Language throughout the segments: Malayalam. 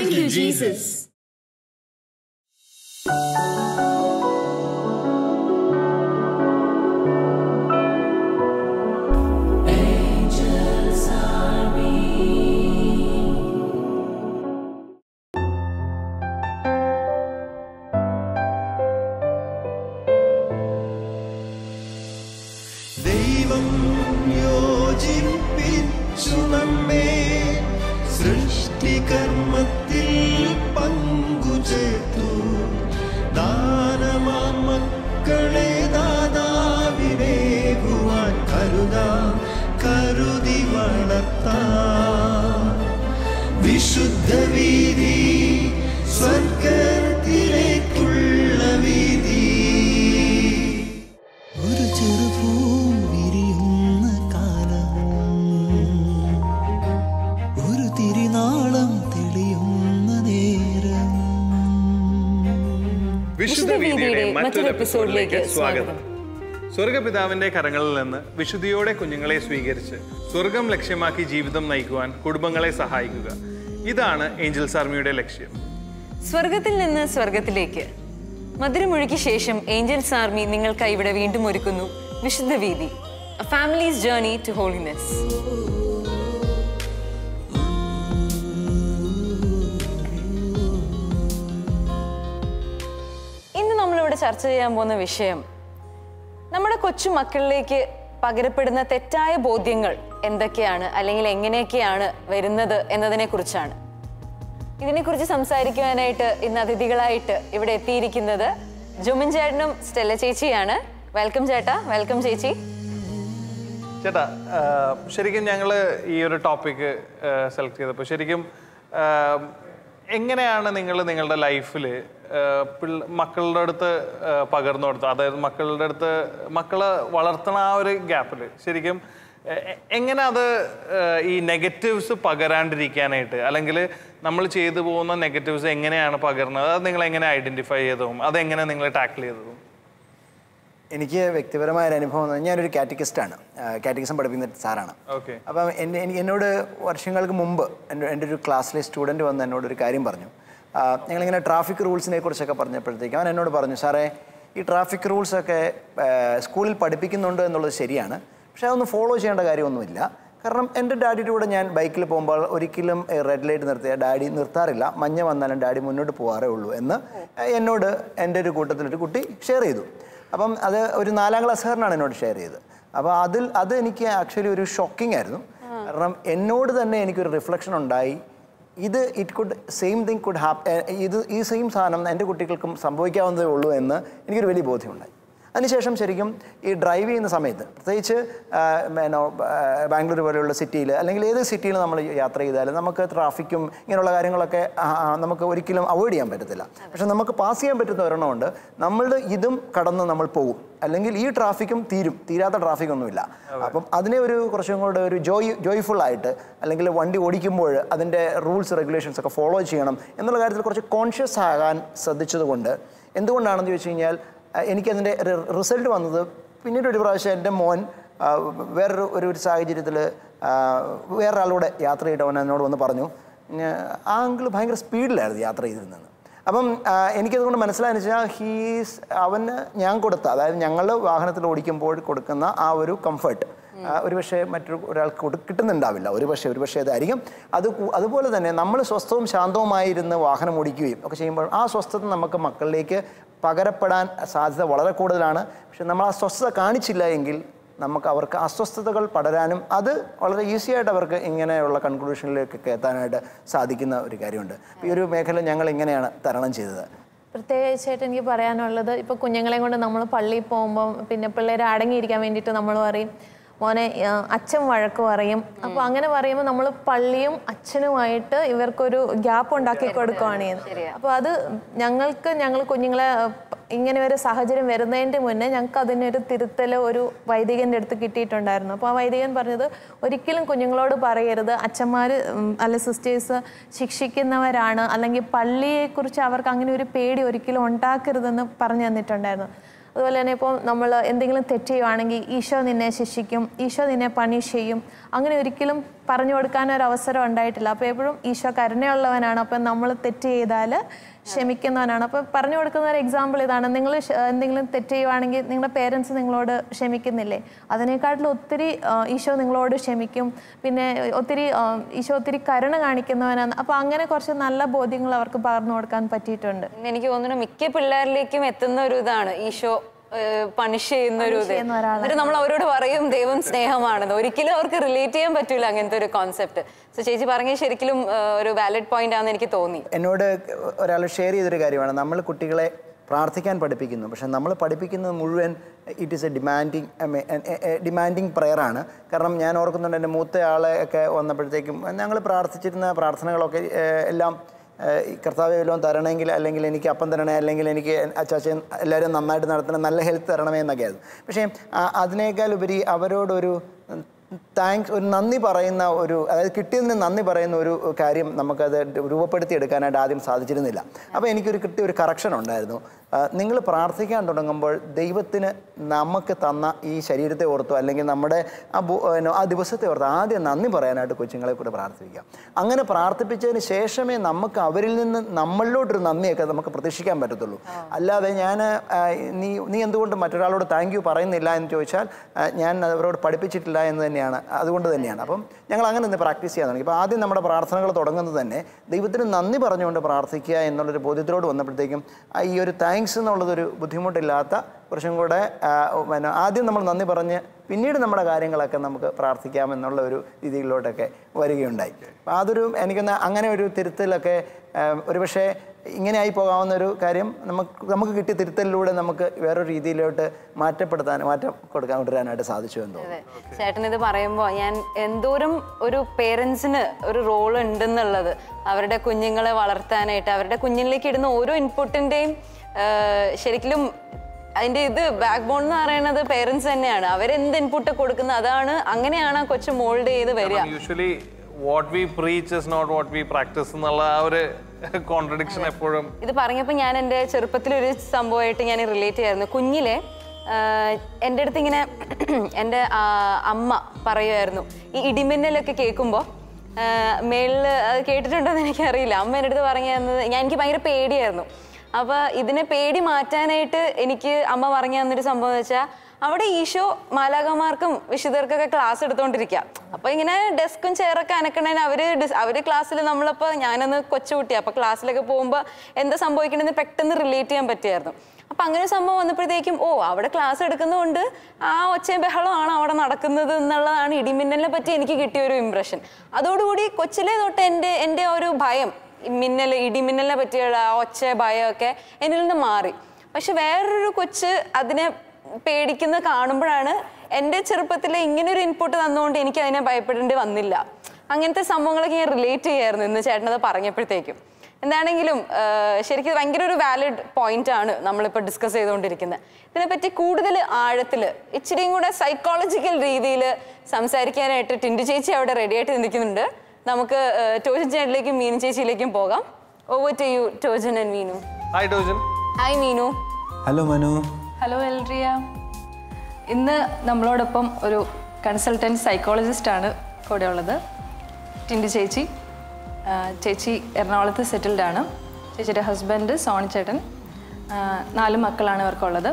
Thank you, Jesus. ദൈവം യോജിപ്പിച്ചു നമ്മെ സൃഷ്ടികർമ്മത്തിൽ പങ്കുചേർത്തു ദാനമാം മക്കളെ ദാതാവിനേകുവാൻ കരുതാം കരുതി വളർത്താം വിശുദ്ധ വീതി സ്വർഗത്തിലേക്കുള്ള വീതി ഒരു ചെറുപൂം വിരിയുന്ന കാലം ഒരു തിരിനാളം തെളിയുന്ന നേരം വിശുദ്ധ വീതിയുടെ മറ്റൊരു എപ്പിസോഡിലേക്ക് സ്വാഗതം സ്വർഗപിതാവിന്റെ കരങ്ങളിൽ നിന്ന് വിശുദ്ധിയോടെ കുഞ്ഞുങ്ങളെ സ്വീകരിച്ച് സ്വർഗം ലക്ഷ്യമാക്കി ജീവിതം നയിക്കുവാൻ കുടുംബങ്ങളെ സഹായിക്കുക ഇതാണ് ഏഞ്ചൽസ് ആർമിയുടെ ലക്ഷ്യം സ്വർഗത്തിൽ നിന്ന് സ്വർഗത്തിലേക്ക് മധുരമൊഴുക്ക് ശേഷം ഏഞ്ചൽസ് ആർമി നിങ്ങൾക്കായി ഇവിടെ വീണ്ടും ഒരുക്കുന്നു വിശുദ്ധ വീതി ഫാമിലീസ് ജേർണി ടു ഹോളിനെസ് ഇന്ന് നമ്മളിവിടെ ചർച്ച ചെയ്യാൻ പോകുന്ന വിഷയം നമ്മുടെ കൊച്ചു മക്കളിലേക്ക് പകരപ്പെടുന്ന തെറ്റായ ബോധ്യങ്ങൾ എന്തൊക്കെയാണ് അല്ലെങ്കിൽ എങ്ങനെയൊക്കെയാണ് വരുന്നത് എന്നതിനെ കുറിച്ചാണ് ഇതിനെക്കുറിച്ച് സംസാരിക്കുവാനായിട്ട് ഇന്ന് അതിഥികളായിട്ട് ഇവിടെ എത്തിയിരിക്കുന്നത് ജുമിൻ ചേട്ടനും സ്റ്റെല്ല ചേച്ചിയാണ് വെൽക്കം ചേട്ടാ വെൽക്കം ചേച്ചി ചേട്ടാ ആ, ശരിക്കും ഞങ്ങൾ ഈ ഒരു ടോപ്പിക്ക് സെലക്ട് ചെയ്തപ്പോൾ ശരിക്കും ആ, എങ്ങനെയാണ് നിങ്ങൾ നിങ്ങളുടെ ലൈഫിൽ മക്കളുടെ അടുത്ത് ആ, പകർന്നു കൊടുത്തത് അതായത് മക്കളുടെ അടുത്ത് മക്കളെ വളർത്തണ ആ ഒരു ഗ്യാപ്പിൽ ശരിക്കും എ- എ- എങ്ങനെ അത് ആ, ഈ നെഗറ്റീവ്സ് പകരാണ്ടിരിക്കാനായിട്ട് അല്ലെങ്കിൽ നമ്മൾ ചെയ്തു പോകുന്ന നെഗറ്റീവ്സ് എങ്ങനെയാണ് പകരുന്നത് അത് നിങ്ങൾ എങ്ങനെ ഐഡന്റിഫൈ ചെയ്തതും അതെങ്ങനെ നിങ്ങൾ ടാക്കിൾ ചെയ്തതും എനിക്ക് വ്യക്തിപരമായ ഒരു അനുഭവം എന്ന് പറഞ്ഞാൽ ഞാനൊരു കാറ്റഗിസ്റ്റാണ് കാറ്റഗിസം പഠിപ്പിക്കുന്ന സാറാണ് ഓക്കെ അപ്പം എന്നെ എനിക്ക് എന്നോട് വർഷങ്ങൾക്ക് മുമ്പ് എൻ്റെ എൻ്റെ ഒരു ക്ലാസ്സിലെ സ്റ്റുഡൻറ്റ് വന്ന് എന്നോട് ഒരു കാര്യം പറഞ്ഞു ആ, ഞങ്ങളിങ്ങനെ ട്രാഫിക് റൂൾസിനെ കുറിച്ചൊക്കെ പറഞ്ഞപ്പോഴത്തേക്കും അവൻ എന്നോട് പറഞ്ഞു സാറേ ഈ ട്രാഫിക് റൂൾസൊക്കെ ആ, സ്കൂളിൽ പഠിപ്പിക്കുന്നുണ്ട് എന്നുള്ളത് ശരിയാണ് പക്ഷേ അതൊന്നും ഫോളോ ചെയ്യേണ്ട കാര്യമൊന്നുമില്ല കാരണം എൻ്റെ ഡാഡിയുടെ കൂടെ ഞാൻ ബൈക്കിൽ പോകുമ്പോൾ ഒരിക്കലും റെഡ് ലൈറ്റ് നിർത്തിയ ഡാഡി നിർത്താറില്ല മഞ്ഞ വന്നാലും ഡാഡി മുന്നോട്ട് പോകാറേ ഉള്ളൂ എന്ന് എന്നോട് എൻ്റെ ഒരു കൂട്ടത്തിലൊരു കുട്ടി ഷെയർ ചെയ്തു അപ്പം അത് ഒരു നാലാം ക്ലാസ്സുകാരനാണ് എന്നോട് ഷെയർ ചെയ്തത് അപ്പോൾ അതിൽ അത് എനിക്ക് ആക്ച്വലി ഒരു ഷോക്കിംഗ് ആയിരുന്നു കാരണം എന്നോട് തന്നെ എനിക്കൊരു റിഫ്ലക്ഷൻ ഉണ്ടായി ഇത് it could same thing could happen ഇത് ഈ സെയിം സാധനം എൻ്റെ കുട്ടികൾക്കും സംഭവിക്കാവുന്നതേ ഉള്ളൂ എന്ന് എനിക്കൊരു വലിയ ബോധ്യമുണ്ടായി അതിനുശേഷം ശരിക്കും ഈ ഡ്രൈവ് ചെയ്യുന്ന സമയത്ത് പ്രത്യേകിച്ച് മേനോ ബാംഗ്ലൂർ പോലെയുള്ള സിറ്റിയിൽ അല്ലെങ്കിൽ ഏത് സിറ്റിയിൽ നമ്മൾ യാത്ര ചെയ്താലും നമുക്ക് ട്രാഫിക്കും ഇങ്ങനെയുള്ള കാര്യങ്ങളൊക്കെ ആ, ആ, നമുക്ക് ഒരിക്കലും അവോയ്ഡ് ചെയ്യാൻ പറ്റത്തില്ല പക്ഷെ നമുക്ക് പാസ് ചെയ്യാൻ പറ്റുന്ന ഒരെണ്ണമുണ്ട് നമ്മൾ ഇതും കടന്ന് നമ്മൾ പോകും അല്ലെങ്കിൽ ഈ ട്രാഫിക്കും തീരും തീരാത്ത ട്രാഫിക് ഒന്നുമില്ല അപ്പം അതിനെ ഒരു കുറച്ചും കൂടെ ഒരു ജോയ് ജോയ്ഫുൾ ആയിട്ട് അല്ലെങ്കിൽ വണ്ടി ഓടിക്കുമ്പോൾ അതിൻ്റെ റൂൾസ് റെഗുലേഷൻസ് ഒക്കെ ഫോളോ ചെയ്യണം എന്നുള്ള കാര്യത്തിൽ കുറച്ച് കോൺഷ്യസ് ആകാൻ ശ്രദ്ധിച്ചതുകൊണ്ട് എന്തുകൊണ്ടാണെന്ന് ചോദിച്ചു കഴിഞ്ഞാൽ അഹ് എനിക്കതിൻ്റെ റിസൾട്ട് വന്നത് പിന്നീട് ഒരു പ്രാവശ്യം എൻ്റെ മോൻ ആ, വേറൊരു ഒരു ഒരു സാഹചര്യത്തിൽ വേറൊരാളൂടെ യാത്ര ചെയ്തിട്ട് അവൻ എന്നോട് വന്ന് പറഞ്ഞു "ഞാ- ആ അങ്കിൾ ഭയങ്കര സ്പീഡിലായിരുന്നു യാത്ര ചെയ്തിരുന്നത് അപ്പം ആ, എനിക്കതുകൊണ്ട് മനസ്സിലായെന്ന് വെച്ചാൽ ഹീസ് അവന് ഞാൻ കൊടുത്ത അതായത് ഞങ്ങൾ വാഹനത്തിൽ ഓടിക്കുമ്പോൾ കൊടുക്കുന്ന ആ ഒരു കംഫർട്ട് ഒരു പക്ഷേ മറ്റൊരു ഒരാൾക്ക് കൊടു കിട്ടുന്നുണ്ടാവില്ല ഒരു പക്ഷേ ഒരു പക്ഷേ അതായിരിക്കും അത് കൂ- അതുപോലെ തന്നെ നമ്മൾ സ്വസ്ഥവും ശാന്തവുമായിരുന്ന് വാഹനം ഓടിക്കുകയും ഒക്കെ ചെയ്യുമ്പോൾ ആ സ്വസ്ഥത നമുക്ക് മക്കളിലേക്ക് പകരപ്പെടാൻ സാധ്യത വളരെ കൂടുതലാണ് പക്ഷെ നമ്മൾ ആ സ്വസ്ഥത കാണിച്ചില്ല എങ്കിൽ നമുക്ക് അവർക്ക് അസ്വസ്ഥതകൾ പടരാനും അത് വളരെ ഈസി ആയിട്ട് അവർക്ക് ഇങ്ങനെയുള്ള കൺക്ലൂഷനിലേക്കൊക്കെ എത്താനായിട്ട് സാധിക്കുന്ന ഒരു കാര്യമുണ്ട് ഈ ഒരു മേഖല ഞങ്ങൾ ഇങ്ങനെയാണ് തരണം ചെയ്തത് പ്രത്യേകിച്ചായിട്ട് എനിക്ക് പറയാനുള്ളത് ഇപ്പോൾ കുഞ്ഞുങ്ങളെ കൊണ്ട് നമ്മൾ പള്ളിയിൽ പോകുമ്പോൾ പിന്നെ പിള്ളേർ അടങ്ങിയിരിക്കാൻ വേണ്ടിയിട്ട് നമ്മൾ പറയും മോനെ ആ, അച്ഛൻ വഴക്ക് പറയും അപ്പോൾ അങ്ങനെ പറയുമ്പോൾ നമ്മൾ പള്ളിയും അച്ഛനുമായിട്ട് ഇവർക്കൊരു ഗ്യാപ്പ് ഉണ്ടാക്കി കൊടുക്കുകയാണ് ചെയ്യുന്നത് അപ്പോൾ അത് ഞങ്ങൾക്ക് ഞങ്ങൾ കുഞ്ഞുങ്ങളെ ആ, ഇങ്ങനെ ഒരു സാഹചര്യം വരുന്നതിൻ്റെ മുന്നേ ഞങ്ങൾക്ക് അതിനൊരു തിരുത്തൽ ഒരു വൈദികൻ്റെ അടുത്ത് കിട്ടിയിട്ടുണ്ടായിരുന്നു അപ്പോൾ ആ വൈദികൻ പറഞ്ഞത് ഒരിക്കലും കുഞ്ഞുങ്ങളോട് പറയരുത് അച്ഛന്മാർ അല്ല സിസ്റ്റേഴ്സ് ശിക്ഷിക്കുന്നവരാണ് അല്ലെങ്കിൽ പള്ളിയെക്കുറിച്ച് അവർക്ക് അങ്ങനെ ഒരു പേടി ഒരിക്കലും ഉണ്ടാക്കരുതെന്ന് പറഞ്ഞു തന്നിട്ടുണ്ടായിരുന്നു അതുപോലെ തന്നെ ഇപ്പോൾ നമ്മൾ എന്തെങ്കിലും തെറ്റ് ചെയ്യുവാണെങ്കിൽ ഈശോ നിന്നെ ശിക്ഷിക്കും ഈശോ നിന്നെ പണിഷ് ചെയ്യും അങ്ങനെ ഒരിക്കലും പറഞ്ഞു കൊടുക്കാൻ ഒരു അവസരം ഉണ്ടായിട്ടില്ല അപ്പോൾ എപ്പോഴും ഈശോ കരുണയുള്ളവനാണ് അപ്പം നമ്മൾ തെറ്റ് ചെയ്താൽ ക്ഷമിക്കുന്നവനാണ് അപ്പോൾ പറഞ്ഞു കൊടുക്കുന്ന ഒരു എക്സാമ്പിൾ ഇതാണ് നിങ്ങൾ എന്തെങ്കിലും തെറ്റ് ചെയ്യുവാണെങ്കിൽ നിങ്ങളുടെ പേരൻസ് നിങ്ങളോട് ക്ഷമിക്കുന്നില്ലേ അതിനേക്കാട്ടിലും ഒത്തിരി ആ, ഈശോ നിങ്ങളോട് ക്ഷമിക്കും പിന്നെ ഒത്തിരി ആ, ഈശോ ഒത്തിരി കരുണ കാണിക്കുന്നവനാണ് അപ്പോൾ അങ്ങനെ കുറച്ച് നല്ല ബോധ്യങ്ങൾ അവർക്ക് പകർന്നു കൊടുക്കാൻ പറ്റിയിട്ടുണ്ട് എനിക്ക് തോന്നുന്നു മിക്ക പിള്ളേരിലേക്കും എത്തുന്ന ഒരു ഇതാണ് ഈശോ പണിഷ് ചെയ്യുന്ന ഒരു ഇത് ചെയ്യുന്ന ഒരാളെ. എന്നിട്ട് നമ്മൾ അവരോട് പറയും ദൈവം സ്നേഹമാണെന്ന് ഒരിക്കലും അവർക്ക് റിലേറ്റ് ചെയ്യാൻ പറ്റൂല അങ്ങനത്തെ ഒരു കോൺസെപ്റ്റ് സോ ചേച്ചി പറഞ്ഞത് ശരിക്കും ആ, ഒരു വാലിഡ് പോയിന്റ് ആണെന്ന് എനിക്ക് തോന്നി എന്നോട് ഒരാൾ ഷെയർ ചെയ്തൊരു കാര്യമാണ് നമ്മൾ കുട്ടികളെ പ്രാർത്ഥിക്കാൻ പഠിപ്പിക്കുന്നു പക്ഷെ നമ്മൾ പഠിപ്പിക്കുന്നത് മുഴുവൻ it is a demanding demanding പ്രയറാണ് കാരണം ഞാൻ ഓർക്കുന്നുണ്ട് എൻ്റെ മൂത്ത ആളെ ഒക്കെ വന്നപ്പോഴത്തേക്കും ഞങ്ങൾ പ്രാർത്ഥിച്ചിരുന്ന പ്രാർത്ഥനകളൊക്കെ ഏഹ്, എല്ലാം ഏഹ്, ഈ കർത്താവ് വല്ലതും തരണമെങ്കിൽ അല്ലെങ്കിൽ എനിക്ക് അപ്പം തരണേ അല്ലെങ്കിൽ എനിക്ക് അച്ചാച്ചൻ എല്ലാവരും നന്നായിട്ട് നടത്തണം നല്ല ഹെൽത്ത് തരണമേ എന്നൊക്കെയായിരുന്നു പക്ഷേ ആ- അതിനേക്കാൾ ഉപരി അവരോടൊരു താങ്ക്സ് ഒരു നന്ദി പറയുന്ന ഒരു അതായത് കിട്ടിയതിന് നന്ദി പറയുന്ന ഒരു കാര്യം നമുക്കത് രൂപപ്പെടുത്തി എടുക്കാനായിട്ട് ആദ്യം സാധിച്ചിരുന്നില്ല അപ്പോൾ എനിക്കൊരു കൃത്യ ഒരു കറക്ഷൻ ഉണ്ടായിരുന്നു നിങ്ങൾ പ്രാർത്ഥിക്കാൻ തുടങ്ങുമ്പോൾ ദൈവത്തിന് നമുക്ക് തന്ന ഈ ശരീരത്തെ ഓർത്തോ അല്ലെങ്കിൽ നമ്മുടെ ആ ബു- ഏനോ, ആ ദിവസത്തെ ഓർത്തോ ആദ്യം നന്ദി പറയാനായിട്ട് കൊച്ചുങ്ങളെ കൂടെ പ്രാർത്ഥിക്കാം അങ്ങനെ പ്രാർത്ഥിപ്പിച്ചതിന് ശേഷമേ നമുക്ക് അവരിൽ നിന്ന് നമ്മളിലോട്ടൊരു നന്ദിയൊക്കെ നമുക്ക് പ്രതീക്ഷിക്കാൻ പറ്റത്തുള്ളൂ അല്ലാതെ ഞാൻ നീ നീ എന്തുകൊണ്ട് മറ്റൊരാളോട് താങ്ക് യു പറയുന്നില്ല എന്ന് ചോദിച്ചാൽ ആ, ഞാൻ അവരോട് പഠിപ്പിച്ചിട്ടില്ല എന്ന് തന്നെയാണ് അതുകൊണ്ട് തന്നെയാണ് അപ്പം ഞങ്ങൾ അങ്ങനെ ഒന്ന് പ്രാക്ടീസ് ചെയ്യാൻ തുടങ്ങി ഇപ്പോൾ ആദ്യം നമ്മുടെ പ്രാർത്ഥനകൾ തുടങ്ങുന്നത് തന്നെ ദൈവത്തിന് നന്ദി പറഞ്ഞുകൊണ്ട് പ്രാർത്ഥിക്കുക എന്നുള്ളൊരു ബോധ്യത്തിലോട് വന്നപ്പോഴത്തേക്കും ആ ഈ ഒരു താങ്ക്സ് എന്നുള്ളതൊരു ബുദ്ധിമുട്ടില്ലാത്ത കുറച്ചും കൂടെ ആ, പിന്നെ ആദ്യം നമ്മൾ നന്ദി പറഞ്ഞ് പിന്നീട് നമ്മുടെ കാര്യങ്ങളൊക്കെ നമുക്ക് പ്രാർത്ഥിക്കാമെന്നുള്ള ഒരു രീതിയിലോട്ടൊക്കെ വരികയുണ്ടായി അപ്പോൾ അതൊരു എനിക്കൊന്ന് അങ്ങനെ ഒരു തിരുത്തലൊക്കെ ആ, ഒരുപക്ഷെ ഇങ്ങനെ ആയി പോകാവുന്ന ഒരു കാര്യം നമുക്ക് നമുക്ക് കിട്ടിയ തിരുത്തലിലൂടെ നമുക്ക് വേറൊരു രീതിയിലോട്ട് മാറ്റപ്പെടുത്താൻ മാറ്റം കൊടുക്കാൻ കൊണ്ടുവരാനായിട്ട് സാധിച്ചു എന്ന് തോന്നുന്നു അതെ ചേട്ടൻ ഇത് പറയുമ്പോൾ ഞാൻ എന്തോരം ഒരു പേരൻസിന് ഒരു റോൾ ഉണ്ടെന്നുള്ളത് അവരുടെ കുഞ്ഞുങ്ങളെ വളർത്താനായിട്ട് അവരുടെ കുഞ്ഞിലേക്ക് ഇടുന്ന ഓരോ ഇൻപുട്ടിൻ്റെയും ശരിക്കും അതിന്റെ ഇത് ബാക്ക് ബോൺ എന്ന് പറയുന്നത് പേരൻസ് തന്നെയാണ് അവരെന്ത് ഇൻപുട്ട് കൊടുക്കുന്ന അതാണ് അങ്ങനെയാണ് ആ കൊച്ചു മോൾഡ് ചെയ്ത് വരിക usually what we preach is not what we practise എന്നുള്ള ആ ഒരു കോൺട്രഡിക്ഷൻ എപ്പോഴും ഇത് പറഞ്ഞപ്പോൾ ഞാൻ എൻ്റെ ചെറുപ്പത്തിലൊരു സംഭവമായിട്ട് ഞാൻ റിലേറ്റ് ചെയ്യായിരുന്നു കുഞ്ഞിലെ ആഹ്, എൻ്റെ അടുത്ത് ഇങ്ങനെ എൻ്റെ ആഹ്, അമ്മ പറയുമായിരുന്നു ഈ ഇടിമിന്നലൊക്കെ കേൾക്കുമ്പോൾ മേളിൽ അത് കേട്ടിട്ടുണ്ടോയെന്ന് എനിക്കറിയില്ല അമ്മ എൻ്റെ അടുത്ത് പറഞ്ഞു തന്നത് ഞാൻ എനിക്ക് ഭയങ്കര പേടിയായിരുന്നു അപ്പോൾ ഇതിനെ പേടി മാറ്റാനായിട്ട് എനിക്ക് അമ്മ പറഞ്ഞു തന്നൊരു സംഭവം എന്ന് വെച്ചാൽ അവിടെ ഈശോ മാലാകമാർക്കും വിശുദ്ധർക്കൊക്കെ ക്ലാസ് എടുത്തോണ്ടിരിക്കുക അപ്പൊ ഇങ്ങനെ ഡെസ്കും ചെയറൊക്കെ അനക്കണേന് അവര് ഡിസ്- അവര് ക്ലാസ്സിൽ നമ്മളപ്പോ ഞാനൊന്ന് കൊച്ചുകുട്ടിയാ അപ്പൊ ക്ലാസ്സിലൊക്കെ പോകുമ്പോ എന്താ സംഭവിക്കണമെന്ന് പെട്ടെന്ന് റിലേറ്റ് ചെയ്യാൻ പറ്റിയായിരുന്നു അപ്പൊ അങ്ങനെ ഒരു സംഭവം വന്നപ്പോഴത്തേക്കും ഓ അവിടെ ക്ലാസ് എടുക്കുന്നതുകൊണ്ട് ആ ഒച്ചയും ബഹളമാണ് അവിടെ നടക്കുന്നത് എന്നുള്ളതാണ് ഇടിമിന്നലിനെ പറ്റി എനിക്ക് കിട്ടിയ ഒരു ഇംപ്രഷൻ അതോടുകൂടി കൊച്ചിലെ തൊട്ട് എൻ്റെ എൻ്റെ ഒരു ഭയം ഈ മിന്നൽ ഇടിമിന്നലിനെ പറ്റിയുള്ള ആ ഒച്ച ഭയമൊക്കെ എന്നിൽ നിന്ന് മാറി പക്ഷെ വേറൊരു കൊച്ച് അതിനെ പേടിക്കുന്ന കാണുമ്പോഴാണ് എൻ്റെ ചെറുപ്പത്തിൽ ഇങ്ങനെ ഒരു ഇൻപുട്ട് തന്നുകൊണ്ട് എനിക്ക് അതിനെ ഭയപ്പെടേണ്ടി വന്നില്ല അങ്ങനത്തെ സംഭവങ്ങളൊക്കെ ഞാൻ റിലേറ്റ് ചെയ്യായിരുന്നു ഇന്ന് ചേട്ടനത് പറഞ്ഞപ്പോഴത്തേക്കും എന്താണെങ്കിലും ആഹ്, ശരിക്കും ഇത് ഭയങ്കര ഒരു വാലിഡ് പോയിന്റ് ആണ് നമ്മളിപ്പോൾ ഡിസ്കസ് ചെയ്തുകൊണ്ടിരിക്കുന്നത് ഇതിനെപ്പറ്റി കൂടുതൽ ആഴത്തിൽ ഇച്ചിരിയും കൂടെ സൈക്കോളജിക്കൽ രീതിയിൽ സംസാരിക്കാനായിട്ട് ടിൻഡു ചേച്ചി അവിടെ റെഡി ആയിട്ട് നിൽക്കുന്നുണ്ട് നമുക്ക് ആഹ്, ടോജൻ ചേട്ടനിലേക്കും മീനു ചേച്ചിയിലേക്കും പോകാം over to you Tojan and Meenu hi Tojan hi Meenu hello Manu hello Elria ഇന്ന് നമ്മളോടൊപ്പം ഒരു കൺസൾട്ടൻറ്റ് സൈക്കോളജിസ്റ്റ് ആണ് കൂടെ ഉള്ളത് ടിൻഡു ചേച്ചി ആ, ചേച്ചി എറണാകുളത്ത് സെറ്റിൽഡ് ആണ് ചേച്ചിയുടെ ഹസ്ബൻഡ് സോണി ചേട്ടൻ ആ, നാല് മക്കളാണ് ഇവർക്കുള്ളത്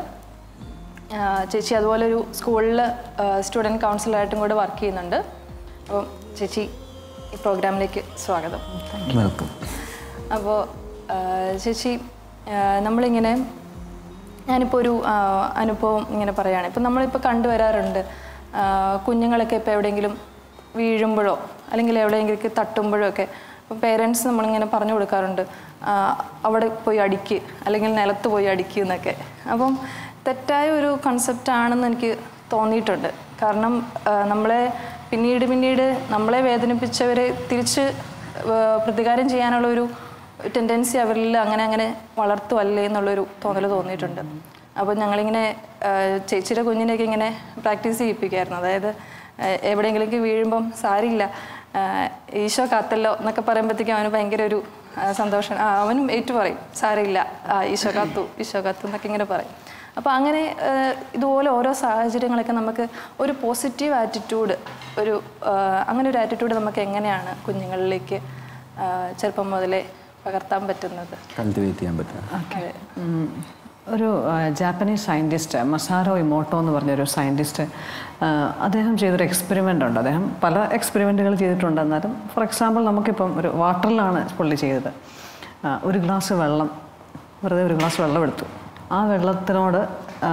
ആ, ചേച്ചി അതുപോലെ ഒരു സ്കൂളിൽ സ്റ്റുഡൻറ്റ് കൗൺസിലറായിട്ടും കൂടെ വർക്ക് ചെയ്യുന്നുണ്ട് അപ്പം ചേച്ചി ഈ പ്രോഗ്രാമിലേക്ക് സ്വാഗതം വെൽക്കം അപ്പോൾ ചേച്ചി ആ, നമ്മളിങ്ങനെ ഞാനിപ്പോൾ ഒരു ആ, അനുഭവം ഇങ്ങനെ പറയുകയാണ് ഇപ്പം നമ്മളിപ്പോൾ കണ്ടുവരാറുണ്ട് ആ, കുഞ്ഞുങ്ങളൊക്കെ ഇപ്പോൾ എവിടെയെങ്കിലും വീഴുമ്പോഴോ അല്ലെങ്കിൽ എവിടെയെങ്കിലും തട്ടുമ്പോഴോ ഒക്കെ അപ്പോൾ പേരൻസ് നമ്മളിങ്ങനെ പറഞ്ഞു കൊടുക്കാറുണ്ട് ആ, അവിടെ പോയി അടിക്ക് അല്ലെങ്കിൽ നിലത്ത് പോയി അടിക്കുക എന്നൊക്കെ അപ്പം തെറ്റായ ഒരു കൺസെപ്റ്റ് ആണെന്ന് എനിക്ക് തോന്നിയിട്ടുണ്ട് കാരണം ആ, നമ്മളെ പിന്നീട് പിന്നീട് നമ്മളെ വേദനിപ്പിച്ചവരെ തിരിച്ച് ആ, പ്രതികാരം ചെയ്യാനുള്ള ഒരു ടെൻഡൻസി അവരിൽ അങ്ങനെ അങ്ങനെ വളർത്തുമല്ലേ എന്നുള്ളൊരു തോന്നൽ തോന്നിയിട്ടുണ്ട് അപ്പോൾ ഞങ്ങളിങ്ങനെ ആ, ചേച്ചിയുടെ കുഞ്ഞിനെയൊക്കെ ഇങ്ങനെ പ്രാക്ടീസ് ചെയ്യിപ്പിക്കുമായിരുന്നു അതായത് ആ, എവിടെയെങ്കിലേക്ക് വീഴുമ്പം സാരില്ല ആ, ഈശോ കാത്തല്ലോ എന്നൊക്കെ പറയുമ്പോഴത്തേക്കും അവന് ഭയങ്കര ഒരു ആ, സന്തോഷം ആ അവനും ഏറ്റു പറയും സാരില്ല ആ ഈശോ കാത്തു ഈശോ കാത്തു എന്നൊക്കെ ഇങ്ങനെ പറയും അപ്പോൾ അങ്ങനെ ഏഹ്, ഇതുപോലെ ഓരോ സാഹചര്യങ്ങളൊക്കെ നമുക്ക് ഒരു പോസിറ്റീവ് ആറ്റിറ്റ്യൂഡ് ഒരു ഏഹ്, അങ്ങനെ ഒരു ആറ്റിറ്റ്യൂഡ് നമുക്ക് എങ്ങനെയാണ് കുഞ്ഞുങ്ങളിലേക്ക് ഏഹ്, ചെറുപ്പം മുതലേ പകർത്താൻ പറ്റുന്നത് കൾട്ടിവേറ്റ് ചെയ്യാൻ പറ്റും ഓക്കെ ഉം. ഒരു ആ, ജാപ്പനീസ് സയൻറ്റിസ്റ്റ് മസാരോ ഇമോട്ടോ എന്ന് പറഞ്ഞൊരു സയൻറ്റിസ്റ്റ് ആ, അദ്ദേഹം ചെയ്തൊരു എക്സ്പെരിമെൻ്റ് ഉണ്ട് അദ്ദേഹം പല എക്സ്പെരിമെൻറ്റുകൾ ചെയ്തിട്ടുണ്ട് എന്നാലും ഫോർ എക്സാമ്പിൾ നമുക്കിപ്പം ഒരു വാട്ടറിലാണ് പുള്ളി ചെയ്തത് ആ, ഒരു ഗ്ലാസ് വെള്ളം വെറുതെ ഒരു ഗ്ലാസ് വെള്ളം എടുത്തു ആ വെള്ളത്തിനോട്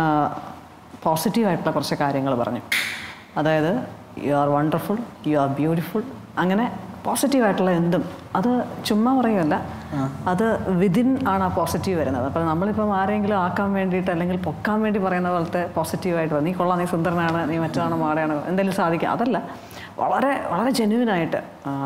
പോസിറ്റീവായിട്ടുള്ള കുറച്ച് കാര്യങ്ങൾ പറഞ്ഞു അതായത് you are wonderful you are beautiful അങ്ങനെ പോസിറ്റീവായിട്ടുള്ള എന്തും അത് ചുമ്മാ പറയുമല്ല അത് വിതിൻ ആണ് ആ പോസിറ്റീവ് വരുന്നത് അപ്പോൾ നമ്മളിപ്പം ആരെങ്കിലും ആക്കാൻ വേണ്ടിയിട്ട് അല്ലെങ്കിൽ പൊക്കാൻ വേണ്ടി പറയുന്ന പോലത്തെ പോസിറ്റീവായിട്ട് നീ കൊള്ളാം നീ സുന്ദരനാണ് നീ മറ്റാണ് മാടയാണ് എന്തെങ്കിലും സാധിക്കുക അതല്ല വളരെ വളരെ ജെന്യുവിനായിട്ട്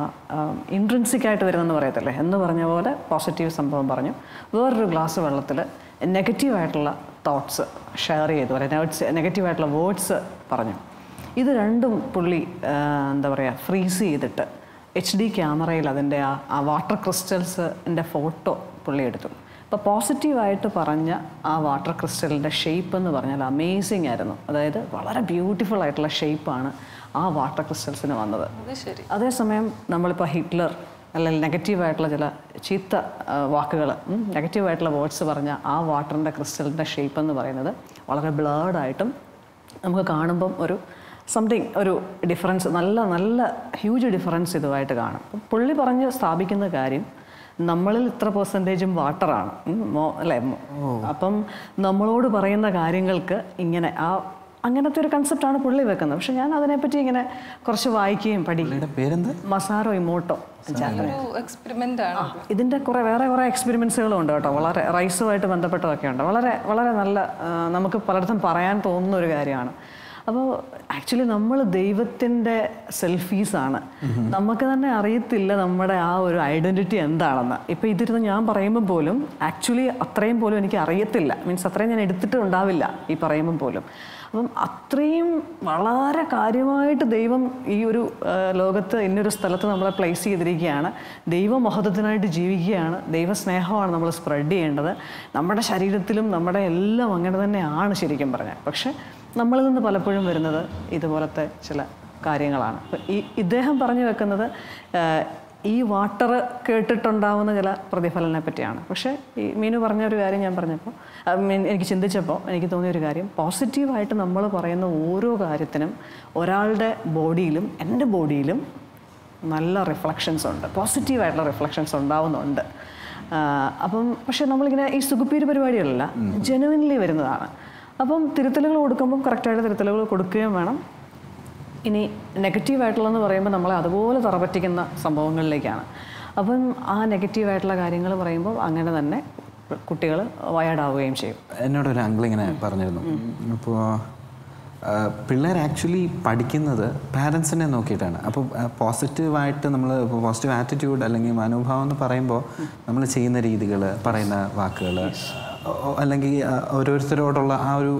ഇൻട്രൻസിക് ആയിട്ട് വരുന്നെന്ന് പറയത്തില്ലേ എന്ന് പറഞ്ഞ പോലെ പോസിറ്റീവ് സംഭവം പറഞ്ഞു വേറൊരു ഗ്ലാസ് വെള്ളത്തിൽ നെഗറ്റീവായിട്ടുള്ള തോട്ട്സ് ഷെയർ ചെയ്തു അല്ലെങ്കിൽ നെഗറ്റീവായിട്ടുള്ള വേർഡ്സ് പറഞ്ഞു ഇത് രണ്ടും പുള്ളി ആ, എന്താ പറയുക ഫ്രീസ് ചെയ്തിട്ട് എച്ച് ഡി ക്യാമറയിൽ അതിൻ്റെ ആ ആ വാട്ടർ ക്രിസ്റ്റൽസിൻ്റെ ഫോട്ടോ പുള്ളി എടുത്തു അപ്പോൾ പോസിറ്റീവായിട്ട് പറഞ്ഞ ആ വാട്ടർ ക്രിസ്റ്റലിൻ്റെ ഷേപ്പ് എന്ന് പറഞ്ഞാൽ അമേസിങ് ആയിരുന്നു അതായത് വളരെ ബ്യൂട്ടിഫുൾ ആയിട്ടുള്ള ഷേപ്പാണ് ആ വാട്ടർ ക്രിസ്റ്റൽസിന് വന്നത് അതേസമയം നമ്മളിപ്പോൾ ഹിറ്റ്ലർ അല്ലെങ്കിൽ നെഗറ്റീവായിട്ടുള്ള ചില ചീത്ത വാക്കുകൾ നെഗറ്റീവായിട്ടുള്ള വേർഡ്സ് പറഞ്ഞ ആ വാട്ടറിൻ്റെ ക്രിസ്റ്റലിൻ്റെ ഷേപ്പ് എന്ന് പറയുന്നത് വളരെ ബ്ലേഡായിട്ടും നമുക്ക് കാണുമ്പം ഒരു സംതിങ് ഒരു ഡിഫറൻസ് നല്ല നല്ല ഹ്യൂജ് ഡിഫറൻസ് ഇതുമായിട്ട് കാണും അപ്പം പുള്ളി പറഞ്ഞ് സ്ഥാപിക്കുന്ന കാര്യം നമ്മളിൽ ഇത്ര പെർസെൻറ്റേജും വാട്ടറാണ് അല്ലേ മോ- അപ്പം നമ്മളോട് പറയുന്ന കാര്യങ്ങൾക്ക് ഇങ്ങനെ ആ അങ്ങനത്തെ ഒരു കൺസെപ്റ്റാണ് പുള്ളി വെക്കുന്നത് പക്ഷെ ഞാൻ അതിനെപ്പറ്റി ഇങ്ങനെ കുറച്ച് വായിക്കുകയും പഠിക്കുകയും പേരെന്താ മസാരോ ഇമോട്ടോ ജാപ്പനീസ് ഒരു എക്സ്പെരിമെൻ്റ് ആണ് ഇതിൻ്റെ കുറേ വേറെ കുറേ എക്സ്പെരിമെൻസുകളും ഉണ്ട് കേട്ടോ വളരെ റൈസുമായിട്ട് ബന്ധപ്പെട്ടതൊക്കെ ഉണ്ട് വളരെ വളരെ നല്ല ആ, നമുക്ക് പലയിടത്തും പറയാൻ തോന്നുന്ന ഒരു കാര്യമാണ് അപ്പോൾ ആക്ച്വലി നമ്മൾ ദൈവത്തിൻ്റെ സെൽഫീസാണ് നമുക്ക് തന്നെ അറിയത്തില്ല നമ്മുടെ ആ ഒരു ഐഡൻറ്റിറ്റി എന്താണെന്ന് ഇപ്പോൾ ഇതിരുന്ന് ഞാൻ പറയുമ്പോൾ പോലും ആക്ച്വലി അത്രയും പോലും എനിക്ക് അറിയത്തില്ല മീൻസ് അത്രയും ഞാൻ എടുത്തിട്ട് ഉണ്ടാവില്ല ഈ പറയുമ്പോൾ പോലും അപ്പം അത്രയും വളരെ കാര്യമായിട്ട് ദൈവം ഈ ഒരു ആ, ലോകത്ത് ഇന്നൊരു സ്ഥലത്ത് നമ്മളെ പ്ലേസ് ചെയ്തിരിക്കുകയാണ് ദൈവമഹത്വത്തിനായിട്ട് ജീവിക്കുകയാണ് ദൈവസ്നേഹമാണ് നമ്മൾ സ്പ്രെഡ് ചെയ്യേണ്ടത് നമ്മുടെ ശരീരത്തിലും നമ്മുടെ എല്ലാം അങ്ങനെ തന്നെയാണ് ശരിക്കും പറഞ്ഞാൽ പക്ഷേ നമ്മളിൽ നിന്ന് പലപ്പോഴും വരുന്നത് ഇതുപോലത്തെ ചില കാര്യങ്ങളാണ് അപ്പം ഈ ഇദ്ദേഹം പറഞ്ഞു വെക്കുന്നത് ആ, ഈ വാട്ടർ കേട്ടിട്ടുണ്ടാവുന്ന ചില പ്രതിഫലനെ പറ്റിയാണ് പക്ഷേ ഈ മീനു പറഞ്ഞ ഒരു കാര്യം ഞാൻ പറഞ്ഞപ്പോൾ ആ, മീൻ എനിക്ക് ചിന്തിച്ചപ്പോൾ എനിക്ക് തോന്നിയ ഒരു കാര്യം പോസിറ്റീവായിട്ട് നമ്മൾ പറയുന്ന ഓരോ കാര്യത്തിനും ഒരാളുടെ ബോഡിയിലും എൻ്റെ ബോഡിയിലും നല്ല റിഫ്ലക്ഷൻസ് ഉണ്ട് പോസിറ്റീവായിട്ടുള്ള റിഫ്ലക്ഷൻസ് ഉണ്ടാവുന്നുണ്ട് ആ, അപ്പം പക്ഷേ നമ്മളിങ്ങനെ ഈ സുഖപ്പീര് പരിപാടികളല്ല ജെനുവിൻലി വരുന്നതാണ് അപ്പം തിരുത്തലുകൾ കൊടുക്കുമ്പം കറക്റ്റായിട്ട് തിരുത്തലുകൾ കൊടുക്കുകയും വേണം ഇനി നെഗറ്റീവായിട്ടുള്ളതെന്ന് പറയുമ്പോൾ നമ്മളെ അതുപോലെ തറപറ്റിക്കുന്ന സംഭവങ്ങളിലേക്കാണ് അപ്പം ആ നെഗറ്റീവായിട്ടുള്ള കാര്യങ്ങൾ പറയുമ്പോൾ അങ്ങനെ തന്നെ കുട്ടികൾ വയർഡാവുകയും ചെയ്യും എന്നോടൊരു അങ്കിൾ ഇങ്ങനെ പറഞ്ഞിരുന്നു അപ്പോൾ പിള്ളേർ ആക്ച്വലി പഠിക്കുന്നത് പാരൻസിനെ നോക്കിയിട്ടാണ് അപ്പോൾ പോസിറ്റീവായിട്ട് നമ്മൾ പോസിറ്റീവ് ആറ്റിറ്റ്യൂഡ് അല്ലെങ്കിൽ മനോഭാവം എന്ന് പറയുമ്പോൾ നമ്മൾ ചെയ്യുന്ന രീതികൾ പറയുന്ന വാക്കുകൾ അല്ലെങ്കിൽ ആ, ഓരോരുത്തരോടുള്ള ആ ഒരു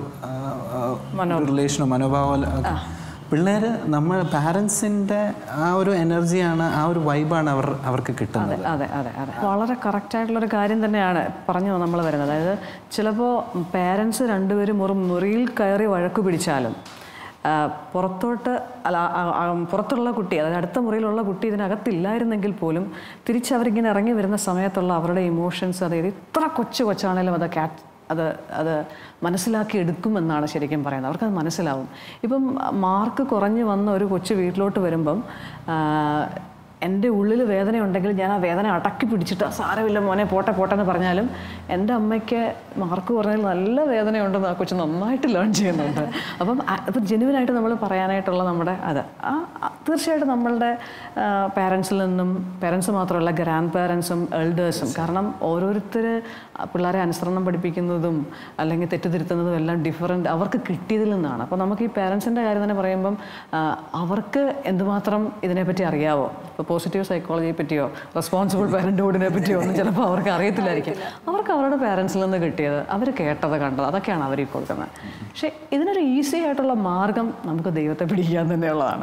റിലേഷനോ മനോഭാവം പിള്ളേർ നമ്മൾ പാരൻസിൻ്റെ ആ ഒരു എനർജിയാണ് ആ ഒരു വൈബാണ് അവർ അവർക്ക് കിട്ടുന്നത് അതെ അതെ അതെ വളരെ കറക്റ്റായിട്ടുള്ളൊരു കാര്യം തന്നെയാണ് പറഞ്ഞു നമ്മൾ വരുന്നത് അതായത് ചിലപ്പോൾ പേരൻസ് രണ്ടുപേരും ഒരു മുറിയിൽ കയറി വഴക്ക് പിടിച്ചാലും ആ, പുറത്തോട്ട് അല്ല ആ, ആ, പുറത്തുള്ള കുട്ടി അതായത് അടുത്ത മുറിയിലുള്ള കുട്ടി ഇതിനകത്തില്ലായിരുന്നെങ്കിൽ പോലും തിരിച്ചവരിങ്ങനെ ഇറങ്ങി വരുന്ന സമയത്തുള്ള അവരുടെ ഇമോഷൻസ് അതായത് ഇത്ര കൊച്ചു കൊച്ചാണേലും അത് കാറ്റ് അത് അത് മനസ്സിലാക്കി എടുക്കുമെന്നാണ് ശരിക്കും പറയുന്നത് അവർക്കത് മനസ്സിലാവും ഇപ്പം മാർക്ക് കുറഞ്ഞ് വന്ന ഒരു കൊച്ചു വീട്ടിലോട്ട് വരുമ്പം ആ, എൻ്റെ ഉള്ളിൽ വേദന ഉണ്ടെങ്കിൽ ഞാൻ ആ വേദന അടക്കി പിടിച്ചിട്ട് "ആ, സാരമില്ല മോനെ പോട്ടെ പോട്ടെ എന്ന് പറഞ്ഞാലും എൻ്റെ അമ്മയ്ക്ക് മാർക്ക് കുറഞ്ഞാൽ നല്ല വേദനയുണ്ടെന്ന് ആ കൊച്ചു നന്നായിട്ട് ലേൺ ചെയ്യുന്നുണ്ട് അപ്പം അപ്പം ജെനുവിനായിട്ട് നമ്മൾ പറയാനായിട്ടുള്ള നമ്മുടെ അത് ആ ആ, തീർച്ചയായിട്ടും നമ്മളുടെ പാരൻസിൽ നിന്നും പാരൻസ് മാത്രമല്ല ഗ്രാൻഡ് പാരൻസും എൽഡേഴ്സും കാരണം ഓരോരുത്തർ പിള്ളേരെ അനുസരണം പഠിപ്പിക്കുന്നതും അല്ലെങ്കിൽ തെറ്റിദ്ധരുത്തുന്നതും എല്ലാം ഡിഫറെൻ്റ് അവർക്ക് കിട്ടിയതിൽ നിന്നാണ് അപ്പോൾ നമുക്ക് ഈ പാരൻസിൻ്റെ കാര്യം തന്നെ പറയുമ്പം ആ, അവർക്ക് എന്തുമാത്രം ഇതിനെപ്പറ്റി അറിയാവോ ഇപ്പോൾ പോസിറ്റീവ് സൈക്കോളജിയെ പറ്റിയോ റെസ്പോൺസിബിൾ പാരൻറ്റുഹുഡിനെ പറ്റിയോ ഒന്നും ചിലപ്പോൾ അവർക്ക് അറിയത്തില്ലായിരിക്കും അവർക്ക് അവരുടെ പാരൻസിൽ നിന്ന് കിട്ടിയത് അവർ കേട്ടത് കണ്ടത് അതൊക്കെയാണ് അവർ ഈ കൊടുക്കുന്നത് പക്ഷേ ഇതിനൊരു ഈസി ആയിട്ടുള്ള മാർഗം നമുക്ക് ദൈവത്തെ പിടിക്കാൻ തന്നെയുള്ളതാണ്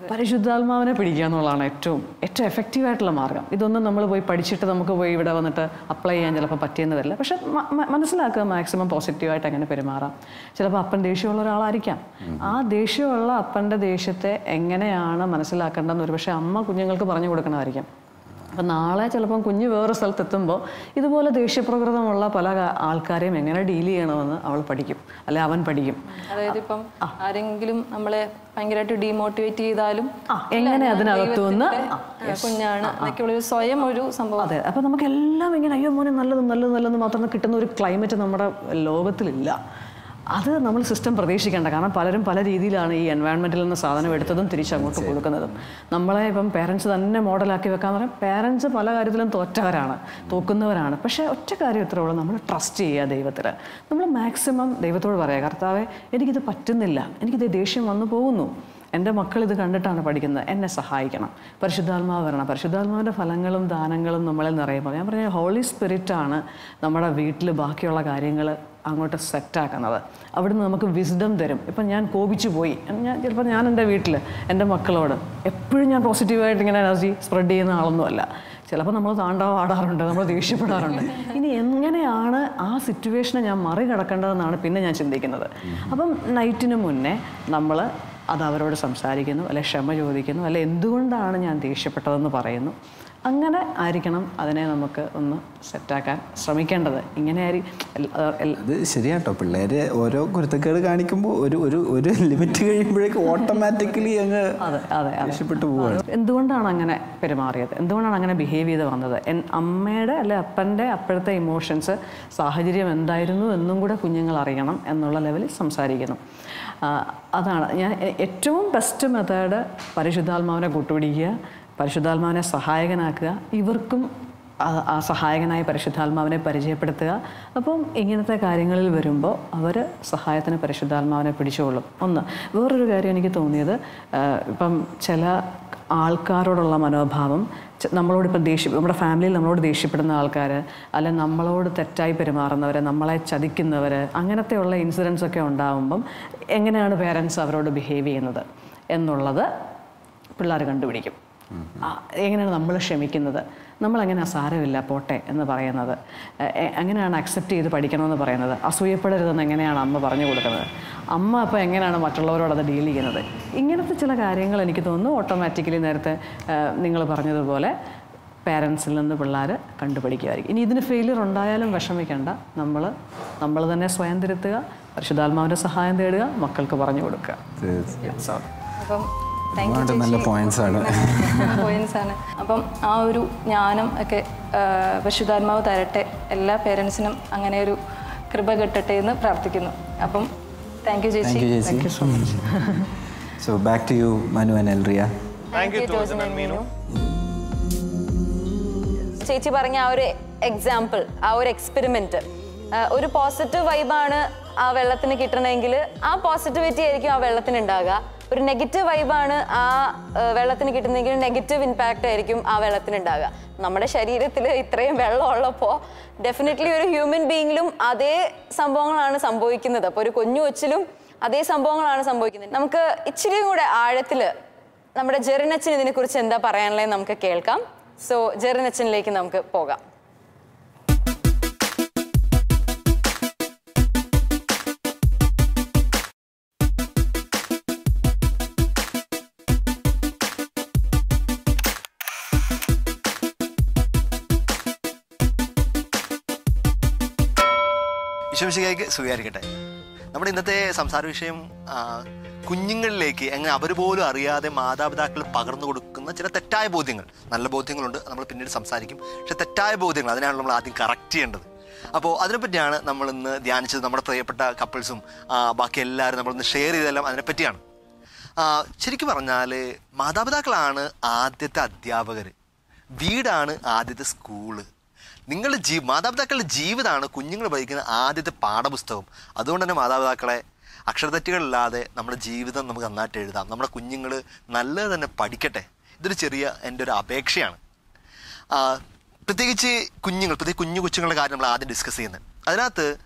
പരിശുദ്ധാത്മാവിനെ പിടിക്കുക എന്നുള്ളതാണ് ഏറ്റവും ഏറ്റവും എഫക്റ്റീവ് ആയിട്ടുള്ള മാർഗം ഇതൊന്നും നമ്മൾ പോയി പഠിച്ചിട്ട് നമുക്ക് പോയി ഇവിടെ വന്നിട്ട് അപ്ലൈ ചെയ്യാൻ ചിലപ്പോൾ പറ്റിയെന്ന് വരില്ല പക്ഷെ മ- മ- മനസ്സിലാക്കുക മാക്സിമം പോസിറ്റീവായിട്ട് എങ്ങനെ പെരുമാറാം ചിലപ്പോൾ അപ്പൻ ദേഷ്യമുള്ള ഒരാളായിരിക്കാം ആ ദേഷ്യമുള്ള അപ്പൻ്റെ ദേഷ്യത്തെ എങ്ങനെയാണ് മനസ്സിലാക്കേണ്ടതെന്ന് ഒരു പക്ഷേ അമ്മ കുഞ്ഞുങ്ങൾക്ക് പറഞ്ഞു കൊടുക്കണമായിരിക്കും അപ്പം നാളെ ചിലപ്പം കുഞ്ഞ് വേറെ സ്ഥലത്തെത്തുമ്പോൾ ഇതുപോലെ ദേഷ്യപ്രകൃതമുള്ള പല കാ- ആൾക്കാരെയും എങ്ങനെ ഡീൽ ചെയ്യണമെന്ന് അവൾ പഠിക്കും അല്ലെ അവൻ പഠിക്കും അതായത് ഇപ്പം ആരെങ്കിലും നമ്മളെ ഭയങ്കരമായിട്ട് ഡീമോട്ടിവേറ്റ് ചെയ്താലും ആ, എങ്ങനെ ഇല്ല, ഞാൻ അതിനകത്തുനിന്ന് ദൈവത്തിന്റെ, ആ, കുഞ്ഞാണ് എന്നൊക്കെയുള്ള ഒരു സ്വയം ഒരു സംഭവം അതെ അപ്പം നമുക്ക് എല്ലാം ഇങ്ങനെ അയ്യോ മോനെ നല്ലത് നല്ലത് നല്ലത് മാത്രം കിട്ടുന്ന ഒരു ക്ലൈമറ്റ് നമ്മുടെ ലോകത്തിലില്ല അത് നമ്മൾ സിസ്റ്റം പ്രതീക്ഷിക്കേണ്ട കാരണം പലരും പല രീതിയിലാണ് ഈ എൻവയൺമെൻറ്റിൽ നിന്ന് സാധനം എടുത്തതും തിരിച്ചങ്ങോട്ട് കൊടുക്കുന്നതും നമ്മളെ ഇപ്പം പേരൻസ് തന്നെ മോഡലാക്കി വെക്കാന്ന് പറയാം പേരൻസ് പല കാര്യത്തിലും തോറ്റവരാണ് തോക്കുന്നവരാണ് പക്ഷേ ഒറ്റ കാര്യം ഇത്രേ ഉള്ളൂ നമ്മൾ ട്രസ്റ്റ് ചെയ്യുക ദൈവത്തിൽ നമ്മൾ മാക്സിമം ദൈവത്തോട് പറയുക കർത്താവെ എനിക്കിത് പറ്റുന്നില്ല എനിക്കിത് ദേഷ്യം വന്നു പോകുന്നു എൻ്റെ മക്കൾ ഇത് കണ്ടിട്ടാണ് പഠിക്കുന്നത് എന്നെ സഹായിക്കണം പരിശുദ്ധാത്മാവ് വരണം പരിശുദ്ധാത്മാവിൻ്റെ ഫലങ്ങളും ദാനങ്ങളും നമ്മളിൽ നിറയുമ്പോൾ ഞാൻ പറഞ്ഞ ഹോളി സ്പിരിറ്റാണ് നമ്മുടെ വീട്ടിൽ ബാക്കിയുള്ള കാര്യങ്ങൾ അങ്ങോട്ട് സെറ്റാക്കുന്നത് അവിടുന്ന് നമുക്ക് വിസ്ഡം തരും ഇപ്പം ഞാൻ കോപിച്ചു പോയി ഞാൻ ചിലപ്പോൾ ഞാൻ എൻ്റെ വീട്ടിൽ എൻ്റെ മക്കളോട് എപ്പോഴും ഞാൻ പോസിറ്റീവായിട്ട് ഇങ്ങനെ എനർജി സ്പ്രെഡ് ചെയ്യുന്ന ആളൊന്നുമല്ല ചിലപ്പോൾ നമ്മൾ താണ്ടാവ് ആടാറുണ്ട് നമ്മൾ ദേഷ്യപ്പെടാറുണ്ട് ഇനി എങ്ങനെയാണ് ആ സിറ്റുവേഷനെ ഞാൻ മറികടക്കേണ്ടതെന്നാണ് പിന്നെ ഞാൻ ചിന്തിക്കുന്നത് അപ്പം നൈറ്റിന് മുന്നേ നമ്മൾ അത് അവരോട് സംസാരിക്കുന്നു അല്ലെ ക്ഷമ ചോദിക്കുന്നു അല്ലെ എന്തുകൊണ്ടാണ് ഞാൻ ദേഷ്യപ്പെട്ടതെന്ന് പറയുന്നു അങ്ങനെ ആയിരിക്കണം അതിനെ നമുക്ക് ഒന്ന് സെറ്റാക്കാൻ ശ്രമിക്കേണ്ടത് ഇങ്ങനെ ആയി അത് ശരിയാട്ടോ പിള്ളേര് ഓരോ കുരുത്തക്കേട് കാണിക്കുമ്പോൾ ഒരു ഒരു ഒരു ലിമിറ്റ് കഴിയുമ്പോഴേക്ക് ഓട്ടോമാറ്റിക്കലി അങ്ങ് അതെ അതെ അതെ രക്ഷപ്പെട്ടു പോവാണ് എന്തുകൊണ്ടാണ് അങ്ങനെ പെരുമാറിയത് എന്തുകൊണ്ടാണ് അങ്ങനെ ബിഹേവ് ചെയ്ത് വന്നത് എൻ അമ്മയുടെ അല്ലെ അപ്പൻ്റെ അപ്പോഴത്തെ ഇമോഷൻസ് സാഹചര്യം എന്തായിരുന്നു എന്നും കൂടെ കുഞ്ഞുങ്ങൾ അറിയണം എന്നുള്ള ലെവലിൽ സംസാരിക്കുന്നു ആ, അതാണ് ഞാൻ എ- ഏറ്റവും ബെസ്റ്റ് മെത്തേഡ് പരിശുദ്ധാത്മാവിനെ കൂട്ടുപിടിക്കുക പരിശുദ്ധാത്മാവിനെ സഹായകനാക്കുക ഇവർക്കും ആ- ആ സഹായകനായ പരിശുദ്ധാത്മാവിനെ പരിചയപ്പെടുത്തുക അപ്പം ഇങ്ങനത്തെ കാര്യങ്ങളിൽ വരുമ്പോൾ അവർ സഹായത്തിന് പരിശുദ്ധാത്മാവിനെ പിടിച്ചുകൊള്ളും ഒന്ന് വേറൊരു കാര്യം എനിക്ക് തോന്നിയത് ആ, ഇപ്പം ചില ആൾക്കാരോടുള്ള മനോഭാവം ച- നമ്മളോടിപ്പം ദേഷ്യം നമ്മുടെ ഫാമിലിയിൽ നമ്മളോട് ദേഷ്യപ്പെടുന്ന ആൾക്കാർ അല്ലെ നമ്മളോട് തെറ്റായി പെരുമാറുന്നവർ നമ്മളെ ചതിക്കുന്നവർ അങ്ങനത്തെയുള്ള ഇൻസിഡൻസ് ഒക്കെ ഉണ്ടാകുമ്പം എങ്ങനെയാണ് പേരൻസ് അവരോട് ബിഹേവ് ചെയ്യുന്നത് എന്നുള്ളത് പിള്ളേർ കണ്ടുപിടിക്കും ആ, എങ്ങനെയാണ് നമ്മൾ ക്ഷമിക്കുന്നത് നമ്മളെങ്ങനെ സാരമില്ല പോട്ടെ എന്ന് പറയുന്നത് എ- എ- എങ്ങനെയാണ് അക്സെപ്റ്റ് ചെയ്ത് പഠിക്കണമെന്ന് പറയുന്നത് അസൂയപ്പെടരുതെന്ന് എങ്ങനെയാണ് അമ്മ പറഞ്ഞു കൊടുക്കുന്നത് അമ്മ അപ്പോൾ എങ്ങനെയാണ് മറ്റുള്ളവരോട് അത് ഡീൽ ചെയ്യുന്നത് ഇങ്ങനത്തെ ചില കാര്യങ്ങൾ എനിക്ക് തോന്നുന്നു ഓട്ടോമാറ്റിക്കലി നേരത്തെ നിങ്ങൾ പറഞ്ഞതുപോലെ പേരൻസിൽ നിന്ന് പിള്ളേർ കണ്ടുപിടിക്കുമായിരിക്കും ഇനി ഇതിന് ഫെയിലിയർ ഉണ്ടായാലും വിഷമിക്കേണ്ട നമ്മൾ നമ്മൾ തന്നെ സ്വയം തിരുത്തുക പരിശുദ്ധാത്മാവിൻ്റെ സഹായം തേടുക മക്കൾക്ക് പറഞ്ഞു കൊടുക്കുക That's all. അപ്പം താങ്ക് ഒരുപാട് നല്ല പോയിന്റ്സ് ആണ് പോയിന്റ്സ് ആണ് അപ്പം ആ ഒരു ജ്ഞാനം ഒക്കെ ആ, പരിശുദ്ധാത്മാവ് തരട്ടെ എല്ലാ പേരൻസിനും അങ്ങനെ ഒരു കൃപ കിട്ടട്ടെ എന്ന് പ്രാർത്ഥിക്കുന്നു അപ്പം താങ്ക് യു ചേച്ചി താങ്ക് യു ചേച്ചി so much so back to you Manu and Elria thank you Tojan and Meenu ചേച്ചി പറഞ്ഞ ആ ഒരു എക്സാമ്പിൾ ആ ഒരു എക്സ്പെരിമെന്റ് ഒരു പോസിറ്റീവ് വൈബാണ് ആ വെള്ളത്തിന് കിട്ടണമെങ്കിൽ ആ പോസിറ്റിവിറ്റി ആയിരിക്കും ആ വെള്ളത്തിന് ഉണ്ടാകുക ഒരു നെഗറ്റീവ് വൈബാണ് ആ ആ, വെള്ളത്തിന് കിട്ടുന്നെങ്കിൽ നെഗറ്റീവ് ഇമ്പാക്റ്റ് ആയിരിക്കും ആ വെള്ളത്തിന് ഉണ്ടാകുക നമ്മുടെ ശരീരത്തിൽ ഇത്രയും വെള്ളം ഉള്ളപ്പോൾ ഡെഫിനറ്റ്ലി ഒരു ഹ്യൂമൻ ബീയിങ്ങിലും അതേ സംഭവങ്ങളാണ് സംഭവിക്കുന്നത് അപ്പോൾ ഒരു കുഞ്ഞു കൊച്ചിലും അതേ സംഭവങ്ങളാണ് സംഭവിക്കുന്നത് നമുക്ക് ഇച്ചിരിയും കൂടെ ആഴത്തിൽ നമ്മുടെ ജെറിനച്ചൻ ഇതിനെക്കുറിച്ച് എന്താ പറയാനുള്ളത് നമുക്ക് കേൾക്കാം സോ ജെറിനച്ചനിലേക്ക് നമുക്ക് പോകാം വിശ്വസിക്കായിക്ക് സ്വീകരിക്കട്ടെ നമ്മുടെ ഇന്നത്തെ സംസാര വിഷയം ആ, കുഞ്ഞുങ്ങളിലേക്ക് എങ്ങനെ അവർ പോലും അറിയാതെ മാതാപിതാക്കൾ പകർന്നു കൊടുക്കുന്ന ചില തെറ്റായ ബോധ്യങ്ങൾ നല്ല ബോധ്യങ്ങളുണ്ട് നമ്മൾ പിന്നീട് സംസാരിക്കും പക്ഷെ തെറ്റായ ബോധ്യങ്ങൾ അതിനാണ് നമ്മൾ ആദ്യം കറക്റ്റ് ചെയ്യേണ്ടത് അപ്പോൾ അതിനെപ്പറ്റിയാണ് നമ്മൾ ഇന്ന് ധ്യാനിച്ചത് നമ്മുടെ പ്രിയപ്പെട്ട കപ്പിൾസും ബാക്കി എല്ലാവരും നമ്മളിന്ന് ഷെയർ ചെയ്തെല്ലാം അതിനെപ്പറ്റിയാണ് ആ, ശരിക്കും പറഞ്ഞാൽ മാതാപിതാക്കളാണ് ആദ്യത്തെ അധ്യാപകർ വീടാണ് ആദ്യത്തെ സ്കൂള് നിങ്ങളുടെ ജീ മാതാപിതാക്കളുടെ ജീവിതമാണ് കുഞ്ഞുങ്ങൾ പഠിക്കുന്ന ആദ്യത്തെ പാഠപുസ്തകം അതുകൊണ്ട് തന്നെ മാതാപിതാക്കളെ അക്ഷരതെറ്റുകളില്ലാതെ നമ്മുടെ ജീവിതം നമുക്ക് നന്നായിട്ട് എഴുതാം നമ്മുടെ കുഞ്ഞുങ്ങൾ നല്ലത് തന്നെ പഠിക്കട്ടെ ഇതൊരു ചെറിയ എൻ്റെ ഒരു അപേക്ഷയാണ് ആ, പ്രത്യേകിച്ച് കുഞ്ഞുങ്ങൾ പ്രത്യേകിച്ച് കുഞ്ഞു കൊച്ചുങ്ങളുടെ കാര്യം നമ്മൾ ആദ്യം ഡിസ്കസ് ചെയ്യുന്നത് അതിനകത്ത്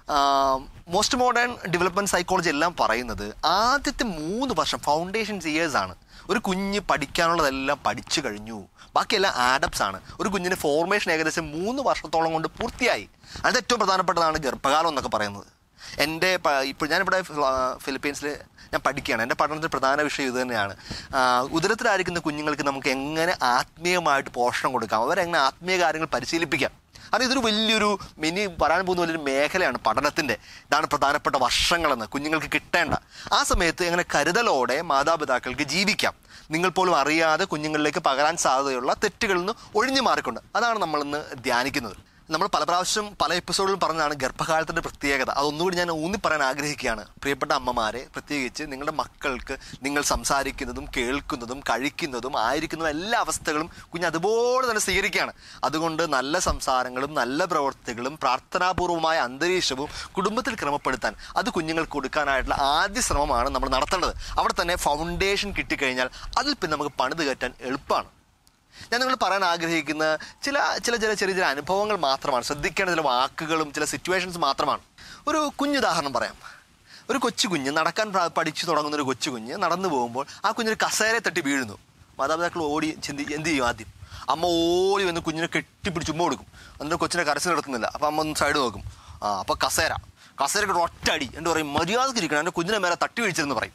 മോസ്റ്റ് മോഡേൺ ഡെവലപ്മെൻറ്റ് സൈക്കോളജി എല്ലാം പറയുന്നത് ആദ്യത്തെ മൂന്ന് വർഷം ഫൗണ്ടേഷൻ ഇയേഴ്സ് ആണ് ഒരു കുഞ്ഞ് പഠിക്കാനുള്ളതെല്ലാം പഠിച്ചു കഴിഞ്ഞു ബാക്കിയെല്ലാം ആഡപ്സ് ആണ് ഒരു കുഞ്ഞിന് ഫോർമേഷൻ ഏകദേശം മൂന്ന് വർഷത്തോളം കൊണ്ട് പൂർത്തിയായി അത് ഏറ്റവും പ്രധാനപ്പെട്ടതാണ് ഗർഭകാലം എന്നൊക്കെ പറയുന്നത് എൻ്റെ പ- ഇപ്പോൾ ഞാനിവിടെ ഫിലിപ്പീൻസിൽ ഞാൻ പഠിക്കുകയാണ് എൻ്റെ പഠനത്തിൽ പ്രധാന വിഷയം ഇത് തന്നെയാണ് ആ, ഉദരത്തിലായിരിക്കുന്ന കുഞ്ഞുങ്ങൾക്ക് നമുക്ക് എങ്ങനെ ആത്മീയമായിട്ട് പോഷണം കൊടുക്കാം അവരെങ്ങനെ ആത്മീയ കാര്യങ്ങൾ പരിശീലിപ്പിക്കാം അത് ഇതൊരു വലിയൊരു മിനി പറയാൻ പോകുന്ന വലിയൊരു മേഖലയാണ് പഠനത്തിൻ്റെ ഇതാണ് പ്രധാനപ്പെട്ട വർഷങ്ങളെന്ന് കുഞ്ഞുങ്ങൾക്ക് കിട്ടേണ്ട ആ സമയത്ത് എങ്ങനെ കരുതലോടെ മാതാപിതാക്കൾക്ക് ജീവിക്കാം നിങ്ങൾ പോലും അറിയാതെ കുഞ്ഞുങ്ങളിലേക്ക് പകരാൻ സാധ്യതയുള്ള തെറ്റുകളിൽ നിന്ന് ഒഴിഞ്ഞു മാറിക്കൊണ്ട് അതാണ് നമ്മളിന്ന് ധ്യാനിക്കുന്നത് നമ്മൾ പല പ്രാവശ്യം പല എപ്പിസോഡുകളും പറഞ്ഞതാണ് ഗർഭകാലത്തിൻ്റെ പ്രത്യേകത അതൊന്നുകൂടി ഞാൻ ഊന്നി പറയാൻ ആഗ്രഹിക്കുകയാണ് പ്രിയപ്പെട്ട അമ്മമാരെ പ്രത്യേകിച്ച് നിങ്ങളുടെ മക്കൾക്ക് നിങ്ങൾ സംസാരിക്കുന്നതും കേൾക്കുന്നതും കഴിക്കുന്നതും ആയിരിക്കുന്നതും എല്ലാ അവസ്ഥകളും കുഞ്ഞ് അതുപോലെ തന്നെ സ്വീകരിക്കുകയാണ് അതുകൊണ്ട് നല്ല സംസാരങ്ങളും നല്ല പ്രവൃത്തികളും പ്രാർത്ഥനാപൂർവമായ അന്തരീക്ഷവും കുടുംബത്തിൽ ക്രമപ്പെടുത്താൻ അത് കുഞ്ഞുങ്ങൾക്ക് കൊടുക്കാനായിട്ടുള്ള ആദ്യ ശ്രമമാണ് നമ്മൾ നടത്തേണ്ടത് അവിടെ തന്നെ ഫൗണ്ടേഷൻ കിട്ടിക്കഴിഞ്ഞാൽ അതിൽ പിന്നെ നമുക്ക് പണിത് കയറ്റാൻ എളുപ്പമാണ് ഞാൻ നിങ്ങൾ പറയാൻ ആഗ്രഹിക്കുന്ന ചില ചില ചില ചെറിയ ചില അനുഭവങ്ങൾ മാത്രമാണ് ശ്രദ്ധിക്കേണ്ട ചില വാക്കുകളും ചില സിറ്റുവേഷൻസ് മാത്രമാണ് ഒരു കുഞ്ഞുദാഹരണം പറയാം ഒരു കൊച്ചു കുഞ്ഞ് നടക്കാൻ പ്രാ- പഠിച്ചു തുടങ്ങുന്ന ഒരു കൊച്ചു കുഞ്ഞ് നടന്നു പോകുമ്പോൾ ആ കുഞ്ഞിന് കസേരയെ തട്ടി വീഴുന്നു മാതാപിതാക്കൾ ഓടി ചിന്തി എന്ത് ചെയ്യും ആദ്യം അമ്മ ഓടി വന്ന് കുഞ്ഞിനെ കെട്ടിപ്പിടിച്ച് ഉമ്മ കൊടുക്കും എന്നിട്ട് കൊച്ചിനെ കരച്ചിൽ നടക്കുന്നില്ല അപ്പം അമ്മ ഒന്ന് സൈഡ് നോക്കും ആ അപ്പോൾ കസേര കസേരക്ക് ഒരു ഒറ്റ അടി എന്നിട്ട് പറയും മര്യാദക്ക് ഇരിക്കണം എൻ്റെ കുഞ്ഞിനെ മേലെ തട്ടി വീഴ്ചെന്ന് പറയും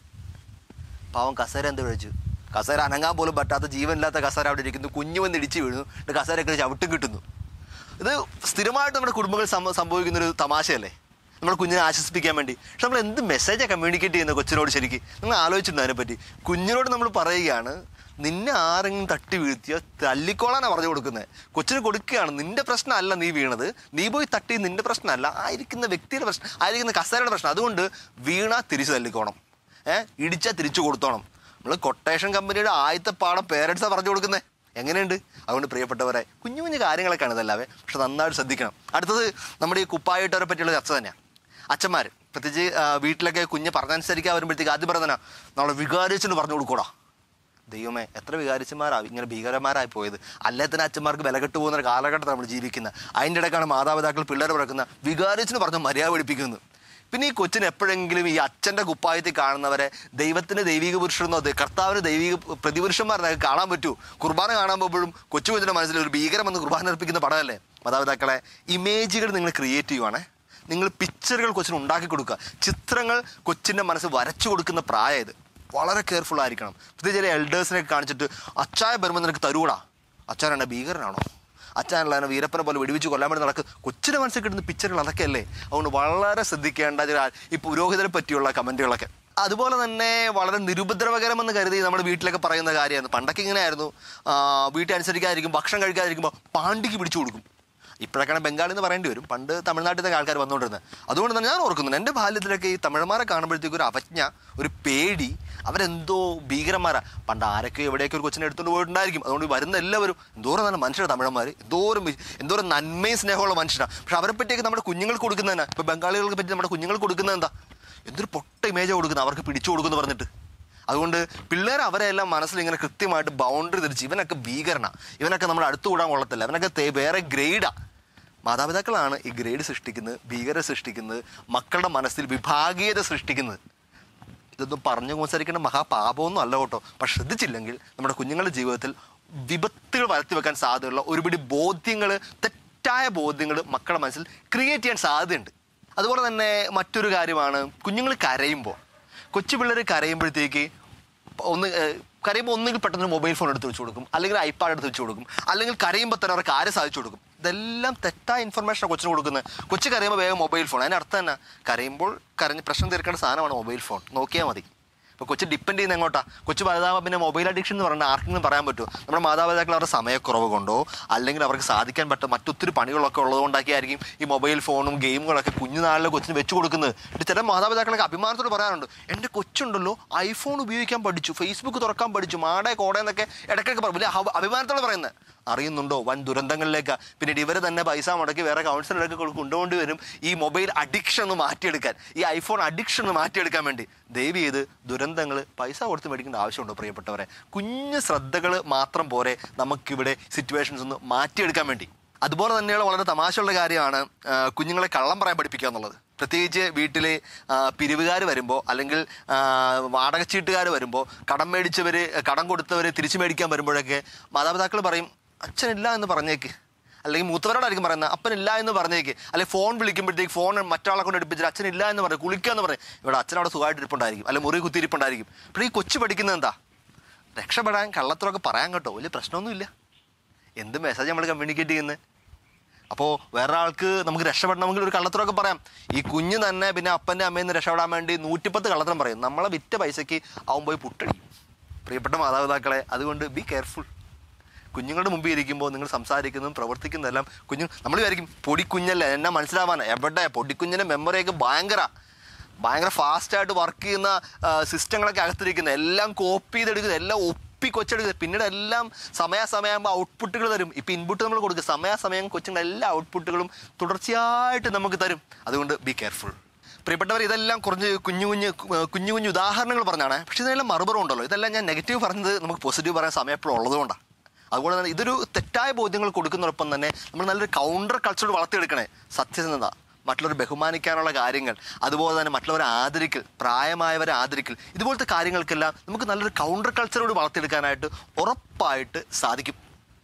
പാവം കസേര എന്ത് വിളിച്ചു കസേര അനങ്ങാൻ പോലും പറ്റാത്ത ജീവനില്ലാത്ത കസേര അവിടെ ഇരിക്കുന്നു കുഞ്ഞു വന്ന് ഇടിച്ച് വീഴുന്നു എന്നിട്ട് കസേരയൊക്കെ ചവിട്ടും കിട്ടുന്നു ഇത് സ്ഥിരമായിട്ട് നമ്മുടെ കുടുംബങ്ങളിൽ സംഭ- സംഭവിക്കുന്ന ഒരു തമാശയല്ലേ നമ്മുടെ കുഞ്ഞിനെ ആശ്വസിപ്പിക്കാൻ വേണ്ടി പക്ഷെ നമ്മൾ എന്ത് മെസ്സേജാണ് കമ്മ്യൂണിക്കേറ്റ് ചെയ്യുന്നത് കൊച്ചിനോട് ശരിക്കും നിങ്ങൾ ആലോചിച്ചിട്ടുണ്ട് അതിനെപ്പറ്റി കുഞ്ഞിനോട് നമ്മൾ പറയുകയാണ് നിന്നെ ആരെങ്കിലും തട്ടി വീഴ്ത്തിയോ തല്ലിക്കോളാനാണ് പറഞ്ഞു കൊടുക്കുന്നത് കൊച്ചിന് കൊടുക്കുകയാണ് നിന്റെ പ്രശ്നമല്ല നീ വീണത് നീ പോയി തട്ടി നിന്റെ പ്രശ്നമല്ല ആയിരിക്കുന്ന വ്യക്തിയുടെ പ്രശ്നം ആയിരിക്കുന്ന കസേരയുടെ പ്രശ്നം അതുകൊണ്ട് വീണ തിരിച്ചു തല്ലിക്കോണം ഏഹ് ഇടിച്ചാൽ തിരിച്ചു കൊടുത്തോണം നമ്മൾ കൊട്ടേഷൻ കമ്പനിയുടെ ആദ്യത്തെ പാഠം പേരൻസാണ് പറഞ്ഞു കൊടുക്കുന്നത് എങ്ങനെയുണ്ട് അതുകൊണ്ട് പ്രിയപ്പെട്ടവരെ കുഞ്ഞു കുഞ്ഞു കാര്യങ്ങളൊക്കെയാണ് ഇതല്ലാവേ പക്ഷെ നന്നായിട്ട് ശ്രദ്ധിക്കണം അടുത്തത് നമ്മുടെ ഈ കുപ്പായിട്ടവരെ പറ്റിയുള്ള ചർച്ച തന്നെയാണ് അച്ഛന്മാർ പ്രത്യേകിച്ച് ആ, വീട്ടിലൊക്കെ കുഞ്ഞ് പറഞ്ഞനുസരിക്കാൻ വരുമ്പോഴത്തേക്ക് ആദ്യം പറയുന്നതിനാ നമ്മളെ വികാരിച്ചെന്ന് പറഞ്ഞു കൊടുക്കൂടാ ദൈവമേ എത്ര വികാരിച്ചന്മാരാ ഇങ്ങനെ ഭീകരന്മാരായി പോയത് അല്ലേ തന്നെ അച്ഛന്മാർക്ക് വിലകെട്ട് പോകുന്ന ഒരു കാലഘട്ടത്തിൽ നമ്മൾ ജീവിക്കുന്നത് അതിൻ്റെ ഇടയ്ക്കാണ് മാതാപിതാക്കൾ പിള്ളേർ പിറക്കുന്ന വികാരിച്ചിന് പറഞ്ഞ മര്യാദ പഠിപ്പിക്കുന്നത് പിന്നെ ഈ കൊച്ചിന് എപ്പോഴെങ്കിലും ഈ അച്ഛൻ്റെ കുപ്പായത്തിൽ കാണുന്നവരെ ദൈവത്തിന് ദൈവിക പുരുഷനെന്നോ ദ- കർത്താവിന് ദൈവിക പ്രതിപുരുഷന്മാരെ കാണാൻ പറ്റൂ കുർബാന കാണാൻ പോകുമ്പോഴും കൊച്ചു കൊച്ചിൻ്റെ മനസ്സിൽ ഒരു ഭീകരമെന്ന് കുർബാന അർപ്പിക്കുന്ന പടമല്ലേ മാതാപിതാക്കളെ ഇമേജുകൾ നിങ്ങൾ ക്രിയേറ്റ് ചെയ്യുവാണേ നിങ്ങൾ പിക്ചറുകൾ കൊച്ചിന് ഉണ്ടാക്കി കൊടുക്കുക ചിത്രങ്ങൾ കൊച്ചിൻ്റെ മനസ്സ് വരച്ചു കൊടുക്കുന്ന പ്രായം ഇത് വളരെ കെയർഫുൾ ആയിരിക്കണം പ്രത്യേകിച്ച് ചില എൽഡേഴ്സിനെ കാണിച്ചിട്ട് അച്ചായ വരുമ്പോൾ നിനക്ക് തരൂടാ അച്ഛനാണ് ഭീകരനാണോ അച്ഛനുള്ള തന്നെ വീരപ്പനെ പോലെ വെടിവെച്ച് കൊല്ലാൻ വേണ്ടി നടക്ക് കൊച്ചിൻ്റെ മനസ്സിൽ കിട്ടുന്ന പിക്ചറുകൾ അതൊക്കെയല്ലേ അതുകൊണ്ട് വളരെ ശ്രദ്ധിക്കേണ്ട ചില ഈ പുരോഹിതരെ പറ്റിയുള്ള കമൻറ്റുകളൊക്കെ അതുപോലെ തന്നെ വളരെ നിരുപദ്രവകരമെന്ന് കരുതി നമ്മുടെ വീട്ടിലൊക്കെ പറയുന്ന കാര്യമായിരുന്നു പണ്ടൊക്കെ ഇങ്ങനെയായിരുന്നു ആ, വീട്ടിൽ അനുസരിക്കാതിരിക്കും ഭക്ഷണം കഴിക്കാതിരിക്കുമ്പോൾ പാണ്ടിക്ക് പിടിച്ചു കൊടുക്കും ഇപ്പോഴൊക്കെയാണ് ബംഗാളി എന്ന് പറയേണ്ടി വരും പണ്ട് തമിഴ്നാട്ടിൽ ആൾക്കാർ വന്നുകൊണ്ടിരുന്നത് അതുകൊണ്ട് തന്നെ ഞാൻ ഓർക്കുന്നുണ്ട് എൻ്റെ ബാല്യത്തിലൊക്കെ ഈ തമിഴന്മാരെ കാണുമ്പോഴത്തേക്ക് ഒരു അവജ്ഞ ഒരു പേടി അവരെന്തോ ഭീകരന്മാരാ പണ്ട് ആരൊക്കെ എവിടെയൊക്കെ ഒരു കൊച്ചിനെ എടുത്തുകൊണ്ട് പോയിട്ടുണ്ടായിരിക്കും അതുകൊണ്ട് വരുന്ന എല്ലാവരും എന്തോരം നല്ല മനുഷ്യരാണ് തമിഴന്മാർ എന്തോരം വി- എന്തോരം നന്മയും സ്നേഹമുള്ള മനുഷ്യരാണ് പക്ഷെ അവരെ പറ്റിയൊക്കെ നമ്മുടെ കുഞ്ഞുങ്ങൾക്ക് കൊടുക്കുന്നതന്നെ ഇപ്പോൾ ബംഗാളികൾക്ക് പറ്റി നമ്മുടെ കുഞ്ഞുങ്ങൾക്ക് കൊടുക്കുന്നത് എന്താ എന്തൊരു പൊട്ട ഇമേജ് കൊടുക്കുന്നത് അവർക്ക് പിടിച്ചു കൊടുക്കുന്നു പറഞ്ഞിട്ട് അതുകൊണ്ട് പിള്ളേർ അവരെ എല്ലാം മനസ്സിൽ ഇങ്ങനെ കൃത്യമായിട്ട് ബൗണ്ടറി തിരിച്ച് ഇവനൊക്കെ ഭീകരണ ഇവനൊക്കെ നമ്മൾ അടുത്ത് കൂടാൻ കൊള്ളത്തില്ല ഇവനൊക്കെ തേ- വേറെ ഗ്രേഡാ മാതാപിതാക്കളാണ് ഈ ഗ്രേഡ് സൃഷ്ടിക്കുന്നത് ഭീകര സൃഷ്ടിക്കുന്നത് മക്കളുടെ മനസ്സിൽ വിഭാഗീയത സൃഷ്ടിക്കുന്നത് ഇതൊന്നും പറഞ്ഞു സംസാരിക്കേണ്ട മഹാപാപമൊന്നും അല്ല കേട്ടോ പക്ഷെ ശ്രദ്ധിച്ചില്ലെങ്കിൽ നമ്മുടെ കുഞ്ഞുങ്ങളുടെ ജീവിതത്തിൽ വിപത്തുകൾ വരുത്തി വെക്കാൻ സാധ്യതയുള്ള ഒരുപിടി ബോധ്യങ്ങൾ തെറ്റായ ബോധ്യങ്ങൾ മക്കളുടെ മനസ്സിൽ ക്രിയേറ്റ് ചെയ്യാൻ സാധ്യതയുണ്ട് അതുപോലെ തന്നെ മറ്റൊരു കാര്യമാണ് കുഞ്ഞുങ്ങൾ കരയുമ്പോൾ കൊച്ചു പിള്ളേർ കരയുമ്പോഴത്തേക്ക് ഒന്ന് ഏഹ്, കരയുമ്പോൾ ഒന്നുകിൽ പെട്ടെന്ന് മൊബൈൽ ഫോൺ എടുത്ത് വെച്ച് കൊടുക്കും അല്ലെങ്കിൽ ഐപാഡ് എടുത്ത് വെച്ച് കൊടുക്കും അല്ലെങ്കിൽ കരയുമ്പോൾ തന്നെ അവർക്ക് കാര്യം സാധിച്ചു കൊടുക്കും ഇതെല്ലാം തെറ്റായ ഇൻഫർമേഷൻ കൊച്ചിന് കൊടുക്കുന്നത് കൊച്ചു കരയുമ്പോൾ വേഗം മൊബൈൽ ഫോൺ അതിൻ്റെ അർത്ഥം തന്നെ കരയുമ്പോൾ കരഞ്ഞ് പ്രശ്നം തീർക്കേണ്ട സാധനമാണ് മൊബൈൽ ഫോൺ നോക്കിയാൽ മതി ഇപ്പോൾ കൊച്ചു ഡിപ്പെൻഡ് ചെയ്യുന്ന എങ്ങോട്ടാ കൊച്ചു വലുതാവുമ്പോൾ പിന്നെ മൊബൈൽ അഡിക്ഷൻ എന്ന് പറഞ്ഞാൽ ആർക്കെങ്കിലും പറയാൻ പറ്റുമോ നമ്മുടെ മാതാപിതാക്കൾ അവരുടെ സമയക്കുറവ് കൊണ്ടോ അല്ലെങ്കിൽ അവർക്ക് സാധിക്കാൻ പറ്റും മറ്റൊത്തിരി പണികളൊക്കെ ഉള്ളതുകൊണ്ടാക്കിയായിരിക്കും ഈ മൊബൈൽ ഫോണും ഗെയിമുകളൊക്കെ കുഞ്ഞുനാളിലെ കൊച്ചിന് വെച്ച് കൊടുക്കുന്നത് എന്നിട്ട് ചില മാതാപിതാക്കളൊക്കെ അഭിമാനത്തോട് പറയാറുണ്ട് എൻ്റെ കൊച്ചുണ്ടല്ലോ ഐഫോൺ ഉപയോഗിക്കാൻ പഠിച്ചു ഫേസ്ബുക്ക് തുറക്കാൻ പഠിച്ചു മാടെ കോടയെന്നൊക്കെ ഇടയ്ക്കൊക്കെ പറയും വലിയ അഭ- അഭിമാനത്തോടെ പറയുന്നത് അറിയുന്നുണ്ടോ വൻ ദുരന്തങ്ങളിലേക്ക് പിന്നീട് ഇവർ തന്നെ പൈസ മുടക്കി വേറെ കൗൺസിലറൊക്കെ കൊണ്ടുപോകേണ്ടി വരും ഈ മൊബൈൽ അഡിക്ഷൻ ഒന്ന് മാറ്റിയെടുക്കാൻ ഈ ഐഫോൺ അഡിക്ഷൻ ഒന്ന് മാറ്റിയെടുക്കാൻ വേണ്ടി ദയവ് ചെയ്ത് ദുരന്തങ്ങൾ പൈസ കൊടുത്ത് മേടിക്കേണ്ട ആവശ്യമുണ്ടോ പ്രിയപ്പെട്ടവരെ കുഞ്ഞു ശ്രദ്ധകൾ മാത്രം പോരെ നമുക്കിവിടെ സിറ്റുവേഷൻസ് ഒന്ന് മാറ്റിയെടുക്കാൻ വേണ്ടി അതുപോലെ തന്നെയുള്ള വളരെ തമാശയുള്ള കാര്യമാണ് ആ, കുഞ്ഞുങ്ങളെ കള്ളം പറയാൻ പഠിപ്പിക്കുക എന്നുള്ളത് പ്രത്യേകിച്ച് വീട്ടിൽ പിരിവുകാർ വരുമ്പോൾ അല്ലെങ്കിൽ ആ, വാടകച്ചീട്ടുകാർ വരുമ്പോൾ കടം മേടിച്ചവർ കടം കൊടുത്തവർ തിരിച്ചു മേടിക്കാൻ വരുമ്പോഴൊക്കെ മാതാപിതാക്കൾ പറയും അച്ഛനില്ല എന്ന് പറഞ്ഞേക്ക് അല്ലെങ്കിൽ മൂത്തവരോടായിരിക്കും പറയുന്നത് അപ്പനില്ല എന്ന് പറഞ്ഞേക്ക് അല്ലെങ്കിൽ ഫോൺ വിളിക്കുമ്പോഴത്തേക്ക് ഫോൺ മറ്റാളെ കൊണ്ട് എടുപ്പിച്ചിട്ട് അച്ഛനില്ല എന്ന് പറയും കുളിക്കുക എന്ന് പറയും ഇവിടെ അച്ഛനവിടെ സുഖമായിട്ട് ഇരിപ്പുണ്ടായിരിക്കും അല്ലെങ്കിൽ മുറി കുത്തിയിരിപ്പുണ്ടായിരിക്കും പക്ഷേ ഈ കൊച്ചു പഠിക്കുന്നത് എന്താ രക്ഷപ്പെടാൻ കള്ളത്തരമൊക്കെ പറയാൻ കേട്ടോ വലിയ പ്രശ്നമൊന്നുമില്ല എന്ത് മെസ്സേജ് നമ്മൾ കമ്മ്യൂണിക്കേറ്റ് ചെയ്യുന്നത് അപ്പോൾ വേറെ ആൾക്ക് നമുക്ക് രക്ഷപ്പെടണമെങ്കിൽ ഒരു കള്ളത്തരമൊക്കെ പറയാം ഈ കുഞ്ഞ് തന്നെ പിന്നെ അപ്പൻ്റെ അമ്മയിൽ നിന്ന് രക്ഷപ്പെടാൻ വേണ്ടി നൂറ്റിപ്പത്ത് കള്ളത്തരം പറയും നമ്മളെ വിറ്റ പൈസയ്ക്ക് അവൻ പോയി പുട്ടടിക്കും പ്രിയപ്പെട്ട മാതാപിതാക്കളെ അതുകൊണ്ട് ബി കെയർഫുൾ കുഞ്ഞുങ്ങളുടെ മുമ്പിൽ ഇരിക്കുമ്പോൾ നിങ്ങൾ സംസാരിക്കുന്നതും പ്രവർത്തിക്കുന്നതെല്ലാം കുഞ്ഞു നമ്മൾ വിചാരിക്കും പൊടിക്കുഞ്ഞല്ലേ എന്നെ മനസ്സിലാവാൻ എവിടെ പൊടിക്കുഞ്ഞിൻ്റെ മെമ്മറിയൊക്കെ ഭയങ്കര ഭയങ്കര ഫാസ്റ്റായിട്ട് വർക്ക് ചെയ്യുന്ന സിസ്റ്റങ്ങളൊക്കെ അകത്തിരിക്കുന്ന എല്ലാം കോപ്പി ചെയ്തെടുക്കുന്നത് എല്ലാം ഒപ്പി കൊച്ചെടുക്കുന്നത് പിന്നീട് എല്ലാം സമയാസമയമാകുമ്പോൾ ഔട്ട്പുട്ടുകൾ തരും ഇപ്പം ഇൻപുട്ട് നമ്മൾ കൊടുക്കും സമയാസമയം കൊച്ചുങ്ങളുടെ എല്ലാ ഔട്ട്പുട്ടുകളും തുടർച്ചയായിട്ട് നമുക്ക് തരും അതുകൊണ്ട് ബി കെയർഫുൾ പ്രിയപ്പെട്ടവർ ഇതെല്ലാം കുറഞ്ഞ് കുഞ്ഞു കുഞ്ഞ് കു- കുഞ്ഞു കുഞ്ഞു ഉദാഹരണങ്ങൾ പറഞ്ഞാണ് പക്ഷേ ഇതെല്ലാം മറുപുറം ഉണ്ടല്ലോ ഇതെല്ലാം ഞാൻ നെഗറ്റീവ് പറഞ്ഞത് നമുക്ക് പോസിറ്റീവ് പറയാൻ സമയം എപ്പോഴും ഉള്ളതുകൊണ്ടാണ് അതുകൊണ്ട് തന്നെ ഇതൊരു തെറ്റായ ബോധ്യങ്ങൾ കൊടുക്കുന്നതോടൊപ്പം തന്നെ നമ്മൾ നല്ലൊരു കൗണ്ടർ കൾച്ചർ വളർത്തിയെടുക്കണേ സത്യസന്ധത മറ്റുള്ളവരെ ബഹുമാനിക്കാനുള്ള കാര്യങ്ങൾ അതുപോലെ തന്നെ മറ്റുള്ളവരെ ആദരിക്കൽ പ്രായമായവരെ ആദരിക്കൽ ഇതുപോലത്തെ കാര്യങ്ങൾക്കെല്ലാം നമുക്ക് നല്ലൊരു കൗണ്ടർ കൾച്ചറോട് വളർത്തിയെടുക്കാനായിട്ട് ഉറപ്പായിട്ട് സാധിക്കും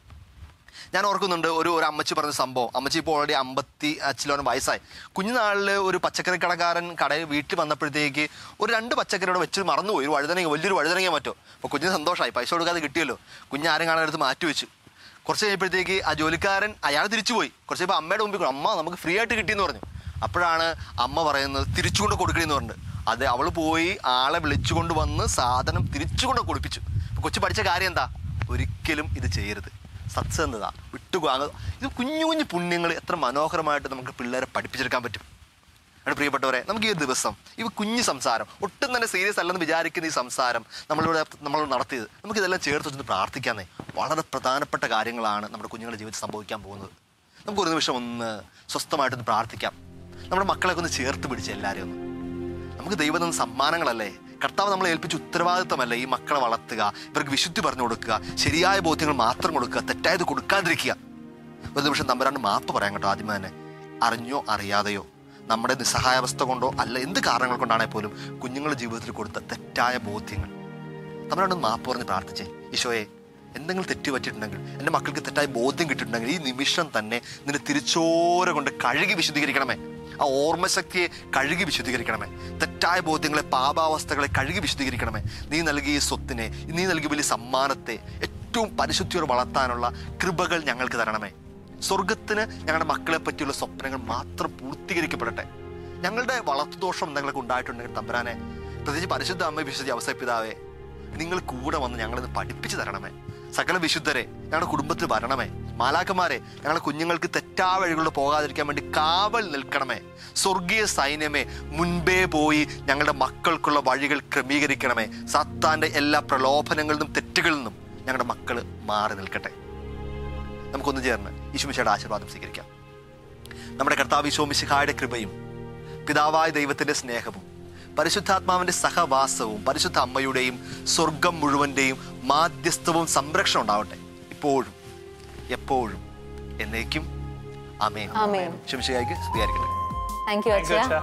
ഞാൻ ഓർക്കുന്നുണ്ട് ഒരു ഒരു അമ്മച്ചി പറഞ്ഞ സംഭവം അമ്മച്ചി ഇപ്പോൾ ഓൾറെഡി അമ്പത്തി അച്ചിലോനം വയസ്സായി കുഞ്ഞുനാളിൽ ഒരു പച്ചക്കറി കടക്കാരൻ കടയിൽ വീട്ടിൽ വന്നപ്പോഴത്തേക്ക് ഒരു രണ്ട് പച്ചക്കറിയോടെ വെച്ച് മറന്നുപോയി ഒരു വഴുതനങ്ങ വലിയൊരു വഴുതനങ്ങ മറ്റോ അപ്പോൾ കുഞ്ഞിന് സന്തോഷമായി പൈസ കൊടുക്കാതെ കിട്ടിയല്ലോ കുഞ്ഞ് ആരും കാണാൻ എടുത്ത് മാറ്റി വെച്ചു കുറച്ച് കഴിഞ്ഞപ്പോഴത്തേക്ക് ആ ജോലിക്കാരൻ അയാൾ തിരിച്ചുപോയി കുറച്ച് കഴിയുമ്പോൾ അമ്മയുടെ മുമ്പിൽ കൊണ്ടു. അമ്മ നമുക്ക് ഫ്രീ ആയിട്ട് കിട്ടിയെന്ന് പറഞ്ഞു അപ്പോഴാണ് അമ്മ പറയുന്നത് തിരിച്ചുകൊണ്ട് കൊടുക്കണമെന്ന് പറഞ്ഞു അത് അവൾ പോയി ആളെ വിളിച്ചുകൊണ്ട് വന്ന് സാധനം തിരിച്ചുകൊണ്ട് കൊടുപ്പിച്ചു അപ്പോൾ കൊച്ചു പഠിച്ച കാര്യം എന്താ ഒരിക്കലും ഇത് ചെയ്യരുത് സത്സന്ധത വിട്ടുപോകാ ഇത് കുഞ്ഞു കുഞ്ഞു പുണ്യങ്ങൾ എത്ര മനോഹരമായിട്ട് നമുക്ക് പിള്ളേരെ പഠിപ്പിച്ചെടുക്കാൻ പറ്റും ആണ് പ്രിയപ്പെട്ടവരെ നമുക്ക് ഈ ഒരു ദിവസം ഈ കുഞ്ഞു സംസാരം ഒട്ടും തന്നെ സീരിയസ് അല്ലെന്ന് വിചാരിക്കുന്ന ഈ സംസാരം നമ്മളിവിടെ നമ്മൾ നടത്തിയത് നമുക്ക് ഇതെല്ലാം ചേർത്ത് വെച്ചൊന്ന് പ്രാർത്ഥിക്കാന്നേ വളരെ പ്രധാനപ്പെട്ട കാര്യങ്ങളാണ് നമ്മുടെ കുഞ്ഞുങ്ങളുടെ ജീവിതത്തിൽ സംഭവിക്കാൻ പോകുന്നത് നമുക്ക് ഒരു നിമിഷം ഒന്ന് സ്വസ്ഥമായിട്ടൊന്ന് പ്രാർത്ഥിക്കാം നമ്മുടെ മക്കളെയൊക്കെ ഒന്ന് ചേർത്ത് പിടിച്ച് എല്ലാവരെയും ഒന്ന് നമുക്ക് ദൈവം തന്ന സമ്മാനങ്ങളല്ലേ കർത്താവ് നമ്മളെ ഏൽപ്പിച്ച ഉത്തരവാദിത്തമല്ലേ ഈ മക്കളെ വളർത്തുക ഇവർക്ക് വിശുദ്ധി പറഞ്ഞു കൊടുക്കുക ശരിയായ ബോധ്യങ്ങൾ മാത്രം കൊടുക്കുക തെറ്റായത് കൊടുക്കാതിരിക്കുക ഒരു നിമിഷം തമ്പരാണ്ട് മാപ്പ് പറയാൻ കേട്ടോ ആദ്യമേ തന്നെ അറിഞ്ഞോ അറിയാതെയോ നമ്മുടെ നിസ്സഹായാവസ്ഥ കൊണ്ടോ അല്ല എന്ത് കാരണങ്ങൾ കൊണ്ടാണെങ്കിൽ പോലും കുഞ്ഞുങ്ങളുടെ ജീവിതത്തിൽ കൊടുത്ത തെറ്റായ ബോധ്യങ്ങൾ തമ്പരാണ്ട് മാപ്പ് പറഞ്ഞ് പ്രാർത്ഥിച്ചേ ഈശോയെ എന്തെങ്കിലും തെറ്റ് പറ്റിയിട്ടുണ്ടെങ്കിൽ എൻ്റെ മക്കൾക്ക് തെറ്റായ ബോധ്യം കിട്ടിയിട്ടുണ്ടെങ്കിൽ ഈ നിമിഷം തന്നെ നിന്റെ തിരിച്ചോര കൊണ്ട് കഴുകി വിശദീകരിക്കണമേ ആ ഓർമ്മശക്തിയെ കഴുകി വിശുദ്ധീകരിക്കണമേ തെറ്റായ ബോധ്യങ്ങളെ പാപാവസ്ഥകളെ കഴുകി വിശുദ്ധീകരിക്കണമേ നീ നൽകിയ ഈ സ്വത്തിനെ നീ നൽകിയ വലിയ സമ്മാനത്തെ ഏറ്റവും പരിശുദ്ധിയോട് വളർത്താനുള്ള കൃപകൾ ഞങ്ങൾക്ക് തരണമേ സ്വർഗത്തിന് ഞങ്ങളുടെ മക്കളെ പറ്റിയുള്ള സ്വപ്നങ്ങൾ മാത്രം പൂർത്തീകരിക്കപ്പെടട്ടെ ഞങ്ങളുടെ വളർത്തുദോഷം എന്തെങ്കിലുമൊക്കെ ഉണ്ടായിട്ടുണ്ടെങ്കിൽ തമ്പരാനെ പ്രത്യേകിച്ച് പരിശുദ്ധ അമ്മ വിശുദ്ധ അവസരപ്പിതാവേ നിങ്ങൾ കൂടെ വന്ന് ഞങ്ങളിത് പഠിപ്പിച്ചു തരണമേ സകല വിശുദ്ധരെ ഞങ്ങളുടെ കുടുംബത്തിൽ വരണമേ മാലാക്കന്മാരെ ഞങ്ങളുടെ കുഞ്ഞുങ്ങൾക്ക് തെറ്റാ വഴികളിലൂടെ പോകാതിരിക്കാൻ വേണ്ടി കാവൽ നിൽക്കണമേ സ്വർഗീയ സൈന്യമേ മുൻപേ പോയി ഞങ്ങളുടെ മക്കൾക്കുള്ള വഴികൾ ക്രമീകരിക്കണമേ സത്താന്റെ എല്ലാ പ്രലോഭനങ്ങളിൽ നിന്നും തെറ്റുകളിൽ നിന്നും ഞങ്ങളുടെ മക്കൾ മാറി നിൽക്കട്ടെ നമുക്കൊന്ന് ചേർന്ന് ഈശോമിശയുടെ ആശീർവാദം സ്വീകരിക്കാം നമ്മുടെ കർത്താവ് ഈശോമിശിഹായുടെ കൃപയും പിതാവായ ദൈവത്തിന്റെ സ്നേഹവും പരിശുദ്ധാത്മാവിന്റെ സഹവാസവും പരിശുദ്ധ അമ്മയുടെയും സ്വർഗം മുഴുവന്റെയും മാധ്യസ്ഥവും സംരക്ഷണം ഉണ്ടാവട്ടെ ഇപ്പോഴും എപ്പോഴും എന്നേക്കും അമേൻ ആമേൻ. ശംശികായ്ക്ക് സ്തുതിയായിരിക്കട്ടെ താങ്ക് യു Thank you, അച്ഛ അച്ഛാ.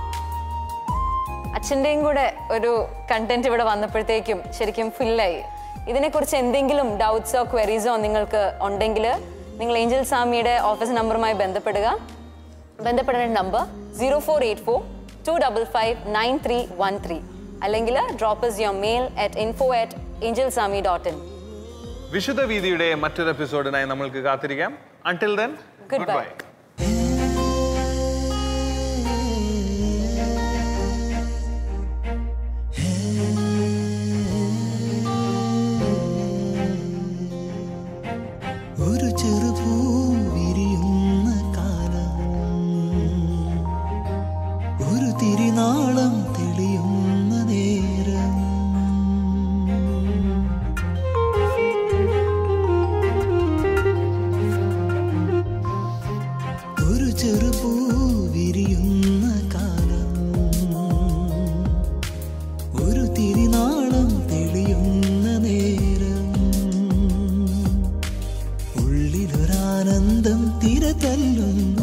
അച്ഛൻ്റെയും കൂടെ ഒരു കണ്ടന്റ് ഇവിടെ വന്നപ്പോഴത്തേക്കും ശരിക്കും ഫില്ലായി ഇതിനെക്കുറിച്ച് എന്തെങ്കിലും ഡൗട്ട്സോ ക്വയറീസോ നിങ്ങൾക്ക് ഉണ്ടെങ്കിൽ നിങ്ങൾ ഏഞ്ചൽ സാമിയുടെ ഓഫീസ് നമ്പറുമായി ബന്ധപ്പെടുക ബന്ധപ്പെടേണ്ട number zero four eight four two double five nine three one three അല്ലെങ്കിൽ drop us your mail at info at angel Sami dot in വിശുദ്ധ വീതിയുടെ മറ്റൊരു എപ്പിസോഡിനായി നമ്മൾക്ക് കാത്തിരിക്കാം until then good Goodbye. Bye ഒരു ചെറുപൂ വിരിയുന്ന കാലം ഒരു തിരിനാളം തെളിയുന്ന നേരം ഒരു ചെറുപൂ വിരിയുന്ന കാലം ഒരു തിരിനാളം തെളിയുന്ന നേരം ഉള്ളിലൊരാനന്ദം തിരതല്ലുന്ന